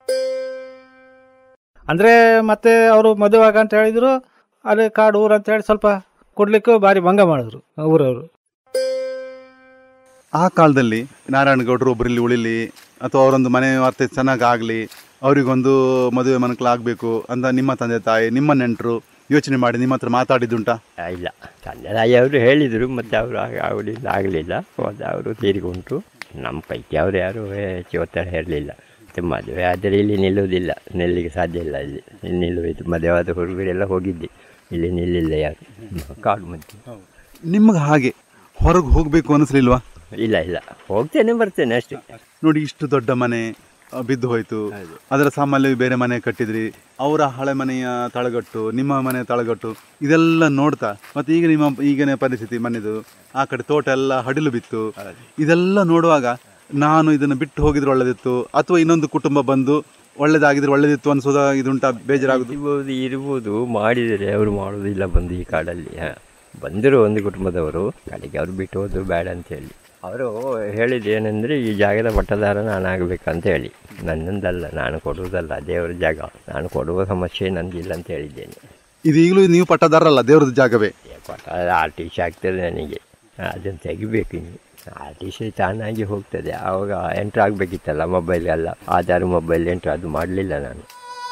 ಅಂದ್ರೆ ಮತ್ತೆ ಅವರು ಮದುವೆ ಆಗ ಅಂತ ಹೇಳಿದ್ರು ಅಲ್ಲಿ ಕಾಡು ಊರು ಅಂತ ಹೇಳಿ ಸ್ವಲ್ಪ ಕೊಡ್ಲಿಕ್ಕೂ ಭಾರಿ ಭಂಗ ಮಾಡಿದ್ರು ಊರವರು ಆ ಕಾಲದಲ್ಲಿ ನಾರಾಯಣಗೌಡರು ಒಬ್ಬರಲ್ಲಿ ಉಳಿಲಿ ಅಥವಾ ಅವರೊಂದು ಮನೆ ವಾರ್ತೆ ಚೆನ್ನಾಗಿ ಆಗಲಿ ಅವರಿಗೊಂದು ಮದುವೆ ಮನಕಲಾಗಬೇಕು ಅಂತ ನಿಮ್ಮ ತಂದೆ ತಾಯಿ ನಿಮ್ಮ ನೆಂಟರು ಯೋಚನೆ ಮಾಡಿ ನಿಮ್ಮ ಹತ್ರ ಮಾತಾಡಿದ್ದುಂಟಾ ಆ, ಇಲ್ಲ ತಂದೆ ತಾಯಿ ಅವರು ಹೇಳಿದರು ಮತ್ತು ಅವರು ಅವರಿಂದ ಆಗಲಿಲ್ಲ ಮತ್ತು ಅವರು ತೀರಿಕೊಂಡ್ರು ನಮ್ಮ ಪೈಕಿ ಅವರು ಯಾರು ಹೆಚ್ಚು ಒತ್ತಡ ಹೇರಲಿಲ್ಲ ಮತ್ತು ಮದುವೆ ಆದರೆ ಇಲ್ಲಿ ನಿಲ್ಲುವುದಿಲ್ಲ ನಿಲ್ಲಿಗೆ ಸಾಧ್ಯ ಇಲ್ಲ ಇಲ್ಲಿ ಇಲ್ಲಿ ನಿಲ್ಲುವುದು ಮದುವೆ ಆದ ಹೊರಗಡೆಲ್ಲ ಹೋಗಿದ್ದೆ ಇಲ್ಲಿ ನಿಲ್ಲಿಲ್ಲ ಯಾರು ಕಾಡು ಮಧ್ಯೆ ನಿಮ್ಗೆ ಹಾಗೆ ಹೊರಗೆ ಹೋಗಬೇಕು ಅನಿಸ್ಲಿಲ್ವಾ ಇಲ್ಲ ಇಲ್ಲ ಹೋಗ್ತೇನೆ ಬರ್ತೇನೆ ಅಷ್ಟೇ ನೋಡಿ ಇಷ್ಟು ದೊಡ್ಡ ಮನೆ ಆ, ಬಿದ್ದು ಹೋಯ್ತು ಅದರ ಸಾಮಾನ್ಯ ಬೇರೆ ಮನೆ ಕಟ್ಟಿದ್ರಿ ಅವರ ಹಳೆ ಮನೆಯ ತಳಗಟ್ಟು ನಿಮ್ಮ ಮನೆ ತಳಗಟ್ಟು ಇದೆಲ್ಲ ನೋಡ್ತಾ ಮತ್ತೆ ಈಗ ನಿಮ್ಮ ಈಗಿನ ಪರಿಸ್ಥಿತಿ ಮನೆದು ಆ ಕಡೆ ತೋಟ ಎಲ್ಲ ಹಡಿಲು ಬಿತ್ತು ಇದೆಲ್ಲ ನೋಡುವಾಗ ನಾನು ಇದನ್ನು ಬಿಟ್ಟು ಹೋಗಿದ್ರೆ ಒಳ್ಳೇದಿತ್ತು ಅಥವಾ ಇನ್ನೊಂದು ಕುಟುಂಬ ಬಂದು ಒಳ್ಳೇದಾಗಿದ್ರೆ ಒಳ್ಳೇದಿತ್ತು ಅನ್ಸೋದ ಇದುಂಟಾ ಬೇಜಾರಾಗುದು ಇರ್ಬೋದು ಇರ್ಬೋದು ಮಾಡಿದರೆ ಅವರು ಮಾಡೋದಿಲ್ಲ ಬಂದು ಈ ಕಾಡಲ್ಲಿ ಹಾಂ ಬಂದರು ಒಂದು ಕುಟುಂಬದವರು ಕಡೆಗೆ ಅವರು ಬಿಟ್ಟು ಹೋದ್ರು ಬೇಡ ಅಂತೇಳಿ ಅವರು ಹೇಳಿದ್ದು ಏನಂದರೆ ಈ ಜಾಗದ ಪಟ್ಟದಾರ ನಾನು ಆಗಬೇಕಂತ ಹೇಳಿ ನನ್ನದಲ್ಲ ನಾನು ಕೊಡುವುದಲ್ಲ ದೇವರ ಜಾಗ ನಾನು ಕೊಡುವ ಸಮಸ್ಯೆ ನನಗಿಲ್ಲ ಅಂತ ಹೇಳಿದ್ದೇನೆ ಇದು ಈಗಲೂ ನೀವು ಪಟ್ಟದಾರಲ್ಲ ದೇವ್ರದ ಜಾಗವೇ ಪಟ್ಟ ಆರ್ ಟಿ ಸಿ ಆಗ್ತದೆ ನನಗೆ ಅದನ್ನು ತೆಗಿಬೇಕು ಇನ್ನು ಆರ್ ಟಿ ಸಿ ತಾನಾಗಿ ಹೋಗ್ತದೆ ಆವಾಗ ಎಂಟ್ರ್ ಆಗಬೇಕಿತ್ತಲ್ಲ ಮೊಬೈಲ್ಗೆಲ್ಲ ಆಧಾರ್ ಮೊಬೈಲ್ ಎಂಟ್ರ್ ಅದು ಮಾಡಲಿಲ್ಲ ನಾನು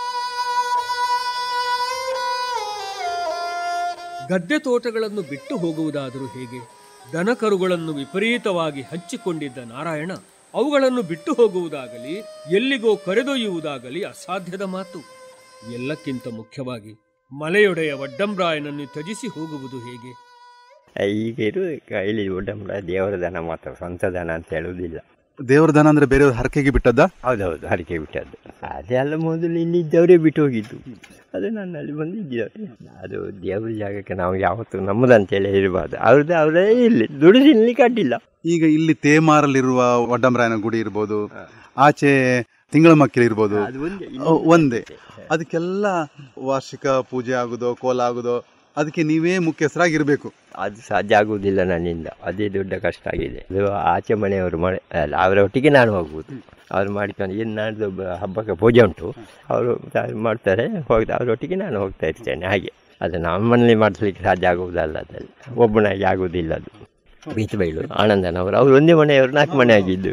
ಗದ್ದೆ ತೋಟಗಳನ್ನು ಬಿಟ್ಟು ಹೋಗುವುದಾದರೂ ಹೇಗೆ ದನಕರುಗಳನ್ನು ವಿಪರೀತವಾಗಿ ಹಂಚಿಕೊಂಡಿದ್ದ ನಾರಾಯಣ ಅವುಗಳನ್ನು ಬಿಟ್ಟು ಹೋಗುವುದಾಗಲಿ ಎಲ್ಲಿಗೋ ಕರೆದೊಯ್ಯುವುದಾಗಲಿ ಅಸಾಧ್ಯದ ಮಾತು ಎಲ್ಲಕ್ಕಿಂತ ಮುಖ್ಯವಾಗಿ ಮಲೆಯೊಡೆಯ ವಡ್ಡಂಬ್ರಾಯನನ್ನು ತ್ಯಜಿಸಿ ಹೋಗುವುದು ಹೇಗೆ ಈಗ ಇರು ಇಲ್ಲಿ ಉಡಂಬ ದೇವರ ದನ ಮಾತ್ರ ಸ್ವಂತ ದನ ಅಂತ ಹೇಳುವುದಿಲ್ಲ ದೇವರ ದನ ಅಂದ್ರೆ ಬೇರೆಯವ್ರ ಹರಕೆಗೆ ಬಿಟ್ಟದ್ದ ಹೌದೌದು ಹರಕೆ ಬಿಟ್ಟದ್ದು ಅದೆಲ್ಲ ಮೊದಲು ಇಲ್ಲಿ ಇದ್ದವರೇ ಬಿಟ್ಟು ಹೋಗಿದ್ದು ಅದು ನನ್ನಲ್ಲಿ ಬಂದು ಇದ್ದಾರೆ ಅದು ದೇವ್ರ ಜಾಗಕ್ಕೆ ನಾವು ಯಾವತ್ತೂ ನಮ್ಮದಂತೇಳಿ ಇರಬಾರ್ದು ಅವ್ರದ್ದು ಅವರೇ ಇಲ್ಲಿ ದುಡಿದು ಇಲ್ಲಿಗೆ ಅಡ್ಡಿಲ್ಲ ಈಗ ಇಲ್ಲಿ ತೇಮಾರಲ್ಲಿರುವ ವಡ್ಡಂಬರಾಯನ ಗುಡಿ ಇರ್ಬೋದು ಆಚೆ ತಿಂಗಳ ಮಕ್ಕಳು ಇರ್ಬೋದು ಅದು ಒಂದೇ ಅಹ್, ಒಂದೇ ಅದಕ್ಕೆಲ್ಲ ವಾರ್ಷಿಕ ಪೂಜೆ ಆಗುದೋ ಕೋಲ ಆಗುದೋ ಅದಕ್ಕೆ ನೀವೇ ಮುಖ್ಯಸ್ಥರಾಗಿರ್ಬೇಕು ಅದು ಸಾಧ್ಯ ಆಗುವುದಿಲ್ಲ ನನ್ನಿಂದ ಅದೇ ದೊಡ್ಡ ಕಷ್ಟ ಆಗಿದೆ ಅದು ಆಚೆ ಮನೆಯವರು ಮಾಡಿ ಅಲ್ಲ ಅವರೊಟ್ಟಿಗೆ ನಾನು ಹೋಗ್ಬೋದು ಅವ್ರು ಮಾಡ್ಕೊಂಡು ಏನು ನಾಡ್ದು ಒಬ್ಬ ಹಬ್ಬಕ್ಕೆ ಪೂಜೆ ಉಂಟು ಅವರು ಮಾಡ್ತಾರೆ ಹೋಗ್ತಾ ಅವರೊಟ್ಟಿಗೆ ನಾನು ಹೋಗ್ತಾ ಇರ್ತೇನೆ ಹಾಗೆ ಅದು ನಮ್ಮ ಮನೇಲಿ ಮಾಡಿಸ್ಲಿಕ್ಕೆ ಸಾಧ್ಯ ಆಗುವುದಲ್ಲ ಅದಲ್ಲಿ ಒಬ್ಬನಾಗಿ ಆಗುವುದಿಲ್ಲ ಅದು ಬೀಚಬೈಲು ಆನಂದನವರು ಅವರು ಒಂದೇ ಮನೆಯವರು ನಾಲ್ಕು ಮನೆ ಆಗಿದ್ದು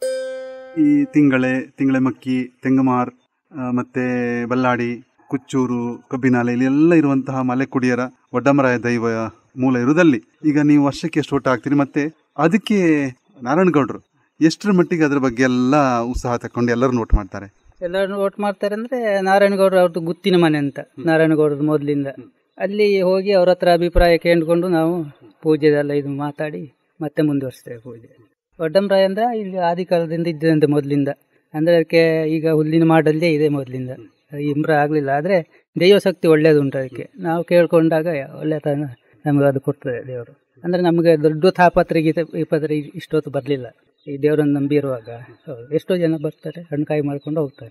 ಈ ತಿಂಗಳೆ ತಿಂಗಳೆ ಮಕ್ಕಿ ತೆಂಗಮಾರ್ ಆ, ಮತ್ತೆ ಬಲ್ಲಾಡಿ ಕುಚ್ಚೂರು ಕಬ್ಬಿನಾಲೆ ಇಲ್ಲಿ ಎಲ್ಲ ಇರುವಂತಹ ಮಲೆಕುಡಿಯರ ಒಡ್ಡಮರಾಯ ದೈವ ಮೂಲ ಇರುವುದಲ್ಲಿ ಈಗ ನೀವು ವರ್ಷಕ್ಕೆ ಎಷ್ಟು ಓಟ ಹಾಕ್ತೀರಿ ಮತ್ತೆ ಅದಕ್ಕೆ ನಾರಾಯಣಗೌಡರು ಎಷ್ಟರ ಮಟ್ಟಿಗೆ ಅದರ ಬಗ್ಗೆ ಎಲ್ಲ ಉತ್ಸಾಹ ತಕೊಂಡು ಎಲ್ಲರೂ ನೋಟ್ ಮಾಡ್ತಾರೆ ಎಲ್ಲರೂ ಓಟ್ ಮಾಡ್ತಾರೆ ಅಂದ್ರೆ ನಾರಾಯಣಗೌಡರು ಅವ್ರದ್ದು ಗುತ್ತಿನ ಮನೆ ಅಂತ ನಾರಾಯಣಗೌಡರು ಮೊದಲಿಂದ ಅಲ್ಲಿ ಹೋಗಿ ಅವ್ರ ಹತ್ರ ಅಭಿಪ್ರಾಯ ಕೇಳ್ಕೊಂಡು ನಾವು ಪೂಜೆದೆಲ್ಲ ಇದು ಮಾತಾಡಿ ಮತ್ತೆ ಮುಂದುವರಿಸ್ತೇವೆ ಪೂಜೆ ಒಡ್ಡಂಬರಾಯ ಅಂದ್ರೆ ಇಲ್ಲಿ ಆದಿಕಾಲದಿಂದ ಇದ್ದಂತೆ ಮೊದಲಿಂದ ಅಂದ್ರೆ ಅದಕ್ಕೆ ಈಗ ಹುಲ್ಲಿನ ಮಾಡಲ್ಲೇ ಇದೆ ಮೊದಲಿಂದ ಇಂಬ್ರ ಆಗಲಿಲ್ಲ ಆದರೆ ದೈವಶಕ್ತಿ ಒಳ್ಳೇದುಂಟು ಅದಕ್ಕೆ ನಾವು ಕೇಳ್ಕೊಂಡಾಗ ಒಳ್ಳೆತನ ನಮಗೆ ಅದು ಕೊಡ್ತದೆ ದೇವರು ಅಂದ್ರೆ ನಮಗೆ ದೊಡ್ಡ ತಾಪತ್ರಿಗೆ ಇಪ್ಪತ್ತರ ಇಷ್ಟೊತ್ತು ಬರಲಿಲ್ಲ ಈ ದೇವರನ್ನು ನಂಬಿರುವಾಗ ಹೌದು ಎಷ್ಟೋ ಜನ ಬರ್ತಾರೆ ಹಣ್ಣುಕಾಯಿ ಮಾಡ್ಕೊಂಡು ಹೋಗ್ತಾರೆ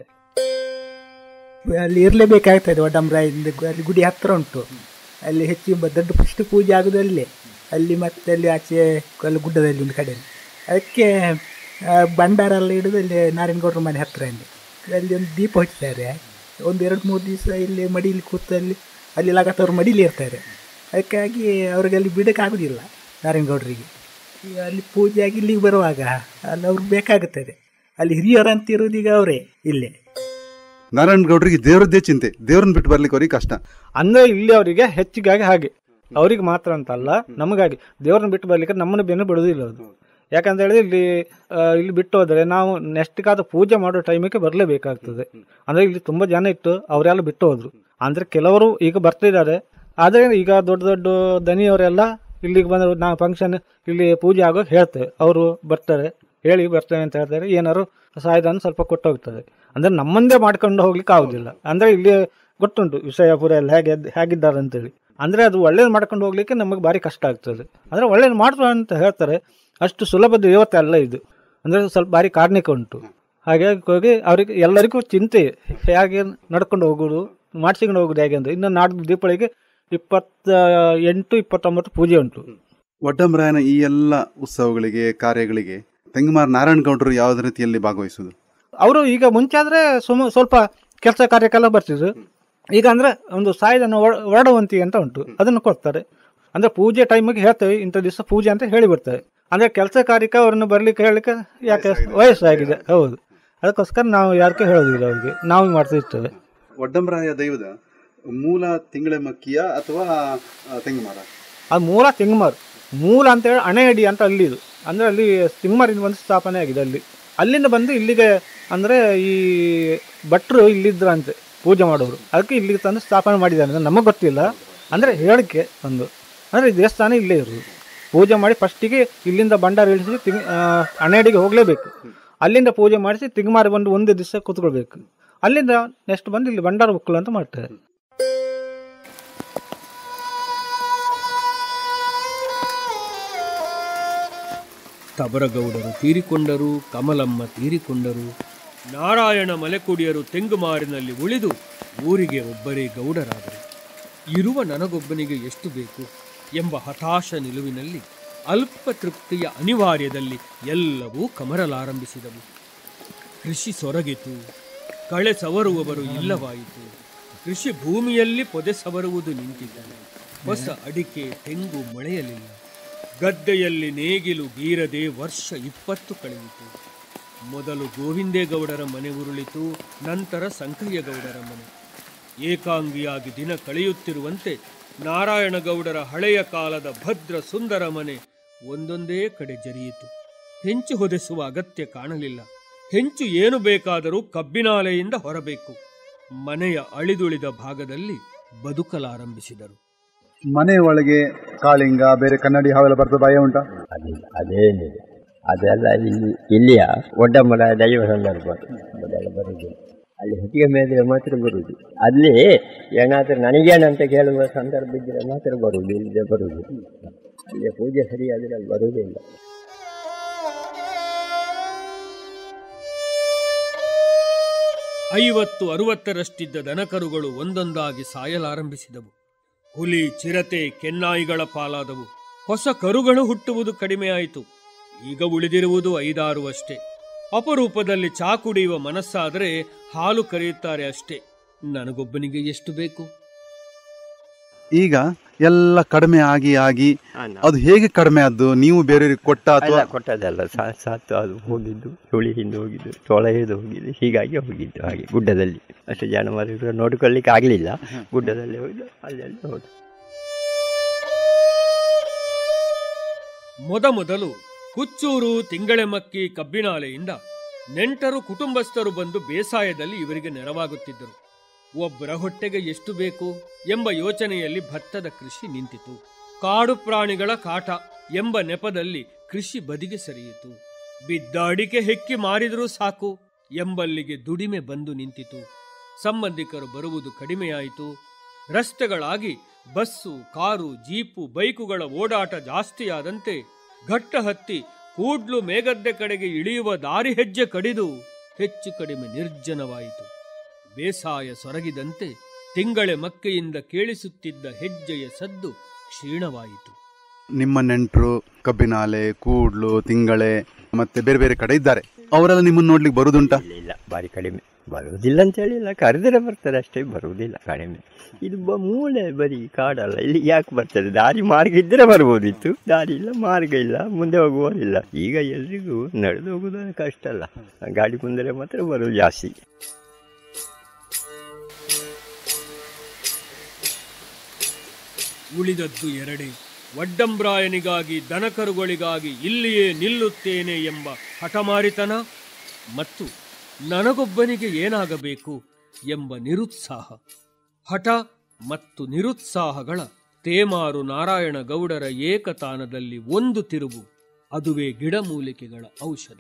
ಅಲ್ಲಿ ಇರಲೇಬೇಕಾಗ್ತದೆ ಒಡಂಬರಾಯಿಂದ ಅಲ್ಲಿ ಗುಡಿ ಹತ್ತಿರ ಉಂಟು ಅಲ್ಲಿ ಹೆಚ್ಚು ಬ- ದೊಡ್ಡ ಫಸ್ಟ್ ಪೂಜೆ ಆಗೋದು ಅಲ್ಲೇ ಅಲ್ಲಿ ಮತ್ತೆ ಅಲ್ಲಿ ಆಚೆ ಅಲ್ಲಿ ಗುಡ್ಡದಲ್ಲಿ ಒಂದು ಕಡೆ ಅದಕ್ಕೆ ಆ, ಭಂಡಾರ ಎಲ್ಲ ಇಡೋದು ಅಲ್ಲಿ ನಾರಾಯಣಗೌಡ್ರ ಮನೆ ಹತ್ತಿರ ಅಲ್ಲಿ ಅಲ್ಲಿ ಒಂದು ದೀಪ ಹಚ್ತಾರೆ ಒಂದು ಎರಡು ಮೂರು ದಿವಸ ಇಲ್ಲಿ ಮಡಿಲಿ ಕೂತು ಅಲ್ಲಿ ಅಲ್ಲಿ ಲಗಾತವ್ರು ಮಡಿಲಿ ಇರ್ತಾರೆ ಅದಕ್ಕಾಗಿ ಅವ್ರಿಗೆ ಅಲ್ಲಿ ಬಿಡೋಕ್ಕಾಗೋದಿಲ್ಲ ನಾರಾಯಣಗೌಡರಿಗೆ ಈಗ ಅಲ್ಲಿ ಪೂಜೆ ಆಗಿ ಇಲ್ಲಿಗೆ ಬರುವಾಗ ಅಲ್ಲಿ ಅವ್ರಿಗೆ ಬೇಕಾಗುತ್ತದೆ ಅಲ್ಲಿ ಹಿರಿಯರು ಅಂತ ಇರೋದು ಈಗ ಅವರೇ ಇಲ್ಲೇ ನಾರಾಯಣಗೌಡರಿಗೆ ದೇವರದ್ದೇ ಚಿಂತೆ ದೇವ್ರನ್ನ ಬಿಟ್ಟು ಬರ್ಲಿಕ್ಕೆ ಅವ್ರಿಗೆ ಕಷ್ಟ ಅಂದ್ರೆ ಇಲ್ಲಿ ಅವರಿಗೆ ಹೆಚ್ಚಿಗಾಗಿ ಹಾಗೆ ಅವ್ರಿಗೆ ಮಾತ್ರ ಅಂತ ಅಲ್ಲ ನಮಗಾಗಿ ದೇವ್ರನ್ನ ಬಿಟ್ಟು ಬರ್ಲಿಕ್ಕೆ ನಮ್ಮನ್ನು ಬೆನ್ನು ಬಿಡುವುದಿಲ್ಲ ಅದು ಯಾಕಂತ ಹೇಳಿದ್ರೆ ಇಲ್ಲಿ ಆ, ಇಲ್ಲಿ ಬಿಟ್ಟು ಹೋದ್ರೆ ನಾವು ನೆಕ್ಸ್ಟ್ ಕಾದ ಪೂಜೆ ಮಾಡೋ ಟೈಮಿಗೆ ಬರಲೇಬೇಕಾಗ್ತದೆ ಅಂದ್ರೆ ಇಲ್ಲಿ ತುಂಬಾ ಜನ ಇತ್ತು ಅವರೆಲ್ಲ ಬಿಟ್ಟು ಹೋದ್ರು ಅಂದ್ರೆ ಕೆಲವರು ಈಗ ಬರ್ತಿದ್ದಾರೆ ಆದ್ರೆ ಈಗ ದೊಡ್ಡ ದೊಡ್ಡ ದನಿಯವರೆಲ್ಲ ಇಲ್ಲಿಗೆ ಬಂದ ನಾ ಫಂಕ್ಷನ್ ಇಲ್ಲಿ ಪೂಜೆ ಆಗೋ ಹೇಳ್ತೇವೆ ಅವರು ಬರ್ತಾರೆ ಹೇಳಿ ಬರ್ತೇವೆ ಅಂತ ಹೇಳ್ತಾರೆ ಏನಾದ್ರು ಸಹಾಯಧನ ಸ್ವಲ್ಪ ಕೊಟ್ಟು ಹೋಗ್ತದೆ ಅಂದ್ರೆ ನಮ್ಮಂದೇ ಮಾಡ್ಕೊಂಡು ಹೋಗ್ಲಿಕ್ಕೆ ಆಗುದಿಲ್ಲ ಅಂದ್ರೆ ಇಲ್ಲಿ ಗೊತ್ತುಂಟು ವಿಷಯಪುರ ಎಲ್ಲ ಹೇಗೆ ಹೇಗಿದ್ದಾರೆ ಅಂತೇಳಿ ಅಂದ್ರೆ ಅದು ಒಳ್ಳೇದು ಮಾಡ್ಕೊಂಡು ಹೋಗ್ಲಿಕ್ಕೆ ನಮಗೆ ಭಾರಿ ಕಷ್ಟ ಆಗ್ತದೆ ಅಂದ್ರೆ ಒಳ್ಳೇದು ಮಾಡ್ತಾರೆ ಅಂತ ಹೇಳ್ತಾರೆ ಅಷ್ಟು ಸುಲಭದ ದೇವತೆ ಅಲ್ಲ ಇದು ಅಂದ್ರೆ ಸ್ವಲ್ಪ ಭಾರಿ ಕಾರ್ಣಿಕ ಉಂಟು ಹಾಗಾಗಿ ಹೋಗಿ ಅವರಿಗೆ ಎಲ್ಲರಿಗೂ ಚಿಂತೆ ಹೇಗೆ ನಡ್ಕೊಂಡು ಹೋಗೋದು ಮಾಡಿಸ್ಕೊಂಡು ಹೋಗೋದು ಹೇಗೆ ಅಂತ ಇನ್ನು ನಾಡ್ದು ದೀಪಾವಳಿಗೆ ಇಪ್ಪತ್ತ ಎಂಟು ಇಪ್ಪತ್ತೊಂಬತ್ತು ಪೂಜೆ ಉಂಟು ಒಡ್ಡಂಬರಾಯನ ಈ ಎಲ್ಲ ಉತ್ಸವಗಳಿಗೆ ಕಾರ್ಯಗಳಿಗೆ ತೆಂಗಮಾರ್ ನಾರಾಯಣಗೌಡರು ಯಾವುದೇ ರೀತಿಯಲ್ಲಿ ಭಾಗವಹಿಸುವುದು ಅವರು ಈಗ ಮುಂಚೆ ಆದ್ರೆ ಸುಮ ಸ್ವಲ್ಪ ಕೆಲಸ ಕಾರ್ಯಕ್ಕೆಲ್ಲ ಬರ್ತಿದ್ರು ಈಗ ಅಂದ್ರೆ ಒಂದು ಸಾಯಧನ ಹೊರಡುವಂತಿ ಅಂತ ಉಂಟು ಅದನ್ನು ಕೊಡ್ತಾರೆ ಅಂದ್ರೆ ಪೂಜೆ ಟೈಮಿಗೆ ಹೇಳ್ತೇವೆ ಇಂಥ ದಿವಸ ಪೂಜೆ ಅಂತ ಹೇಳಿ ಬಿಡ್ತೇವೆ ಅಂದ್ರೆ ಕೆಲಸ ಕಾರ್ಯಕ್ಕೆ ಅವ್ರನ್ನ ಬರ್ಲಿಕ್ಕೆ ಹೇಳಲಿಕ್ಕೆ ಯಾಕೆ ವಯಸ್ಸಾಗಿದೆ ಹೌದು ಅದಕ್ಕೋಸ್ಕರ ನಾವು ಯಾರಕ್ಕೆ ಹೇಳೋದಿಲ್ಲ ಅವ್ರಿಗೆ ನಾವು ಮಾಡ್ತಿರ್ತೇವೆ ಒಡ್ಡಂಬರಾಯ ದೈವದ ಮೂಲ ತಿಂಗಳ ಮಕ್ಕಿಯ ಅಥವಾ ಆ, ತೆಂಗುಮರ ಅದು ಮೂಲ ತಿಂಗ್ಮಾರ್ ಮೂಲ ಅಂತ ಹೇಳಿ ಅಣೆಯಡಿ ಅಂತ ಅಲ್ಲಿ ಇದು ಅಂದ್ರೆ ಅಲ್ಲಿ ತಿಂಗ್ಮಾರಿಂದ ಬಂದು ಸ್ಥಾಪನೆ ಆಗಿದೆ ಅಲ್ಲಿ ಅಲ್ಲಿಂದ ಬಂದು ಇಲ್ಲಿಗೆ ಅಂದ್ರೆ ಈ ಭಟ್ರು ಇಲ್ಲಿದ್ರಂತೆ ಪೂಜೆ ಮಾಡೋರು ಅದಕ್ಕೆ ಇಲ್ಲಿಗೆ ತಂದು ಸ್ಥಾಪನೆ ಮಾಡಿದ್ದಾರೆ ಅಂತ ನಮಗೆ ಗೊತ್ತಿಲ್ಲ ಅಂದ್ರೆ ಹೇಳಿಕೆ ಒಂದು ಅಂದ್ರೆ ಈ ದೇವಸ್ಥಾನ ಇಲ್ಲೇ ಇರೋದು ಪೂಜೆ ಮಾಡಿ ಫಸ್ಟಿಗೆ ಇಲ್ಲಿಂದ ಭಂಡಾರ ಇಳಿಸಿ ತಿಂಗ್ ಆ, ಅಣೆಯಡಿಗೆ ಹೋಗಲೇಬೇಕು ಅಲ್ಲಿಂದ ಪೂಜೆ ಮಾಡಿಸಿ ತಿಂಗ್ಮಾರಿ ಬಂದು ಒಂದು ದಿವಸ ಕೂತ್ಕೊಳ್ಬೇಕು ಅಲ್ಲಿಂದ ನೆಕ್ಸ್ಟ್ ಬಂದು ಇಲ್ಲಿ ಭಂಡಾರ ಬುಕ್ಕಲು ಅಂತ ಮಾಡ್ತಾರೆ ತಬರಗೌಡರು ತೀರಿಕೊಂಡರು ಕಮಲಮ್ಮ ತೀರಿಕೊಂಡರು ನಾರಾಯಣ ಮಲೆಕುಡಿಯರು ತೆಂಗುಮಾರಿನಲ್ಲಿ ಉಳಿದು ಊರಿಗೆ ಒಬ್ಬರೇ ಗೌಡರಾದರು ಇರುವ ನನಗೊಬ್ಬನಿಗೆ ಎಷ್ಟು ಬೇಕು ಎಂಬ ಹತಾಶ ನಿಲುವಿನಲ್ಲಿ ಅಲ್ಪ ತೃಪ್ತಿಯ ಅನಿವಾರ್ಯದಲ್ಲಿ ಎಲ್ಲವೂ ಕಮರಲಾರಂಭಿಸಿದವು ಕೃಷಿ ಸೊರಗಿತು ಕಳೆ ಸವರುವವರು ಇಲ್ಲವಾಯಿತು ಕೃಷಿ ಭೂಮಿಯಲ್ಲಿ ಪೊದೆ ಸವರುವುದು ನಿಂತಿತು ಹೊಸ ಅಡಿಕೆ ತೆಂಗು ಮೊಳೆಯಲಿಲ್ಲ ಗದ್ದೆಯಲ್ಲಿ ನೇಗಿಲು ಗೀರದೆ ವರ್ಷ ಇಪ್ಪತ್ತು ಕಳೆಯಿತು ಮೊದಲು ಗೋವಿಂದೇಗೌಡರ ಮನೆ ಉರುಳಿತು ನಂತರ ಸಂಕಯ್ಯಗೌಡರ ಮನೆ ಏಕಾಂಗಿಯಾಗಿ ದಿನ ಕಳೆಯುತ್ತಿರುವಂತೆ ನಾರಾಯಣಗೌಡರ ಹಳೆಯ ಕಾಲದ ಭದ್ರ ಸುಂದರ ಮನೆ ಒಂದೊಂದೇ ಕಡೆ ಜರಿಯಿತು ಹೆಂಚು ಹೊದೆಸುವ ಅಗತ್ಯ ಕಾಣಲಿಲ್ಲ ಹೆಂಚು ಏನು ಬೇಕಾದರೂ ಕಬ್ಬಿನಾಲೆಯಿಂದ ಹೊರಬೇಕು ಮನೆಯ ಅಳಿದುಳಿದ ಭಾಗದಲ್ಲಿ ಬದುಕಲಾರಂಭಿಸಿದರು ಮನೆ ಒಳಗೆ ಕಾಳಿಂಗ ಬೇರೆ ಕನ್ನಡಿ ಹಾವೆಲ್ಲ ಬರ್ತದೆ ಭಯ ಉಂಟಾ ಅದಿಲ್ಲ ಅದೇನಿದೆ ಅದೆಲ್ಲ ಇಲ್ಲಿ ಇಲ್ಲಿಯ ಒಡ್ಡಮ್ಮನ ದೈವ ಸಂದರ್ಭ ಅದೆಲ್ಲ ಬರುವುದಿಲ್ಲ ಅಲ್ಲಿ ಹೆಚ್ಚಿಗೆ ಮೇಲೆ ಮಾತ್ರ ಬರುವುದು ಅಲ್ಲಿ ಏನಾದರೂ ನನಗೇನಂತ ಕೇಳುವ ಸಂದರ್ಭ ಇದ್ದರೆ ಮಾತ್ರ ಬರುವುದು ಇಲ್ಲದೆ ಬರುವುದು ಅಲ್ಲಿ ಪೂಜೆ ಸರಿಯಾದರೆ ಅಲ್ಲಿ ಬರುವುದೇ ಇಲ್ಲ ಐವತ್ತು ಅರುವತ್ತರಷ್ಟಿದ್ದ ದನಕರುಗಳು ಒಂದೊಂದಾಗಿ ಸಾಯಲಾರಂಭಿಸಿದವು ಹುಲಿ ಚಿರತೆ ಕೆನ್ನಾಯಿಗಳ ಪಾಲಾದವು ಹೊಸ ಕರುಗಳು ಹುಟ್ಟುವುದು ಕಡಿಮೆಯಾಯಿತು ಈಗ ಉಳಿದಿರುವುದು ಐದಾರು ಅಷ್ಟೇ ಅಪರೂಪದಲ್ಲಿ ಚಾ ಕುಡಿಯುವ ಮನಸ್ಸಾದರೆ ಹಾಲು ಕರೆಯುತ್ತಾರೆ ಅಷ್ಟೇ ನನಗೊಬ್ಬನಿಗೆ ಎಷ್ಟು ಬೇಕು ಈಗ ಎಲ್ಲ ಕಡಿಮೆ ಆಗಿ ಆಗಿ ಅದು ಹೇಗೆ ಕಡಿಮೆ ಆದ್ದು ನೀವು ಬೇರೆಯವ್ರಿಗೆ ಕೊಟ್ಟ ಅಲ್ಲ ಅಥವಾ ಕೊಟ್ಟದಲ್ಲ ಸಾ ಸಾತು ಅದು ಹೋಗಿದ್ದು ಹುಳಿ ಹಿಂದೆ ಹೋಗಿದ್ದು ತೋಳ ಹಿಡಿದು ಹೋಗಿದ್ದು ಹೀಗಾಗಿ ಹೋಗಿದ್ದು ಹಾಗೆ ಗುಡ್ಡದಲ್ಲಿ ಅಷ್ಟು ಜನ ಮರ ನೋಡಿಕೊಳ್ಳಿಕ್ಕೆ ಆಗಲಿಲ್ಲ ಗುಡ್ಡದಲ್ಲಿ ಹೋಗಿದ್ದು ಅಲ್ಲೆಲ್ಲ ಹೋದ ಮೊದಮೊದಲು ಹುಚ್ಚೂರು ತಿಂಗಳೆಮಕ್ಕಿ ಕಬ್ಬಿನಾಲೆಯಿಂದ ನೆಂಟರು ಕುಟುಂಬಸ್ಥರು ಬಂದು ಬೇಸಾಯದಲ್ಲಿ ಇವರಿಗೆ ನೆರವಾಗುತ್ತಿದ್ದರು ಒಬ್ಬರ ಹೊಟ್ಟೆಗೆ ಎಷ್ಟು ಬೇಕು ಎಂಬ ಯೋಚನೆಯಲ್ಲಿ ಭತ್ತದ ಕೃಷಿ ನಿಂತಿತು ಕಾಡು ಪ್ರಾಣಿಗಳ ಕಾಟ ಎಂಬ ನೆಪದಲ್ಲಿ ಕೃಷಿ ಬದಿಗೆ ಸರಿಯಿತು ಬಿದ್ದ ಅಡಿಕೆ ಹೆಕ್ಕಿ ಮಾರಿದರೂ ಸಾಕು ಎಂಬಲ್ಲಿಗೆ ದುಡಿಮೆ ಬಂದು ನಿಂತಿತು ಸಂಬಂಧಿಕರು ಬರುವುದು ಕಡಿಮೆಯಾಯಿತು ರಸ್ತೆಗಳಾಗಿ ಬಸ್ಸು ಕಾರು ಜೀಪು ಬೈಕುಗಳ ಓಡಾಟ ಜಾಸ್ತಿಯಾದಂತೆ ಘಟ್ಟ ಹತ್ತಿ ಕೂಡ್ಲು ಮೇಗದ್ದೆ ಕಡೆಗೆ ಇಳಿಯುವ ದಾರಿ ಹೆಜ್ಜೆ ಕಡಿದು ಹೆಚ್ಚು ಕಡಿಮೆ ನಿರ್ಜನವಾಯಿತು ಬೇಸಾಯ ಸೊರಗಿದಂತೆ ತಿಂಗಳೆ ಮಕ್ಕೆಯಿಂದ ಕೇಳಿಸುತ್ತಿದ್ದ ಹೆಜ್ಜೆಯ ಸದ್ದು ಕ್ಷೀಣವಾಯಿತು ನಿಮ್ಮ ನೆಂಟರು ಕಬ್ಬಿನಾಲೆ ಕೂಡ್ಲು ತಿಂಗಳೆ ಮತ್ತೆ ಬೇರೆ ಬೇರೆ ಕಡೆ ಇದ್ದಾರೆ ಅವರೆಲ್ಲ ನಿಮ್ಮನ್ನ ನೋಡ್ಲಿಕ್ಕೆ ಬರುದುಂಟಾ ಇಲ್ಲ ಇಲ್ಲ ಭಾರಿ ಕಡಿಮೆ ಬರುವುದಿಲ್ಲ ಅಂತ ಹೇಳಿಲ್ಲ ಕರೆದರೆ ಬರ್ತಾರೆ ಅಷ್ಟೇ ಬರುವುದಿಲ್ಲ ಕಡಿಮೆ ಇದು ಬ ಮೂಲೆ ಬರೀ ಕಾಡಲ್ಲ ಇಲ್ಲಿ ಯಾಕೆ ಬರ್ತಾರೆ ದಾರಿ ಮಾರ್ಗ ಇದ್ದರೆ ಬರ್ಬೋದಿತ್ತು ದಾರಿ ಇಲ್ಲ ಮಾರ್ಗ ಇಲ್ಲ ಮುಂದೆ ಹೋಗುವವರಿಲ್ಲ ಈಗ ಎಲ್ರಿಗೂ ನಡೆದು ಹೋಗುವುದು ಕಷ್ಟ ಅಲ್ಲ ಗಾಡಿ ಮುಂದೆ ಮಾತ್ರ ಬರೋದು ಜಾಸ್ತಿ ಉಳಿದದ್ದು ಎರಡೇ ಒಡ್ಡಂಬ್ರಾಯನಿಗಾಗಿ ದನಕರುಗಳಿಗಾಗಿ ಇಲ್ಲಿಯೇ ನಿಲ್ಲುತ್ತೇನೆ ಎಂಬ ಹಠಮಾರಿತನ ಮತ್ತು ನನಗೊಬ್ಬನಿಗೆ ಏನಾಗಬೇಕು ಎಂಬ ನಿರುತ್ಸಾಹ ಹಠ ಮತ್ತು ನಿರುತ್ಸಾಹಗಳ ತೇಮಾರು ನಾರಾಯಣ ಗೌಡರ ಏಕತಾನದಲ್ಲಿ ಒಂದು ತಿರುವು ಅದುವೇ ಗಿಡಮೂಲಿಕೆಗಳ ಔಷಧ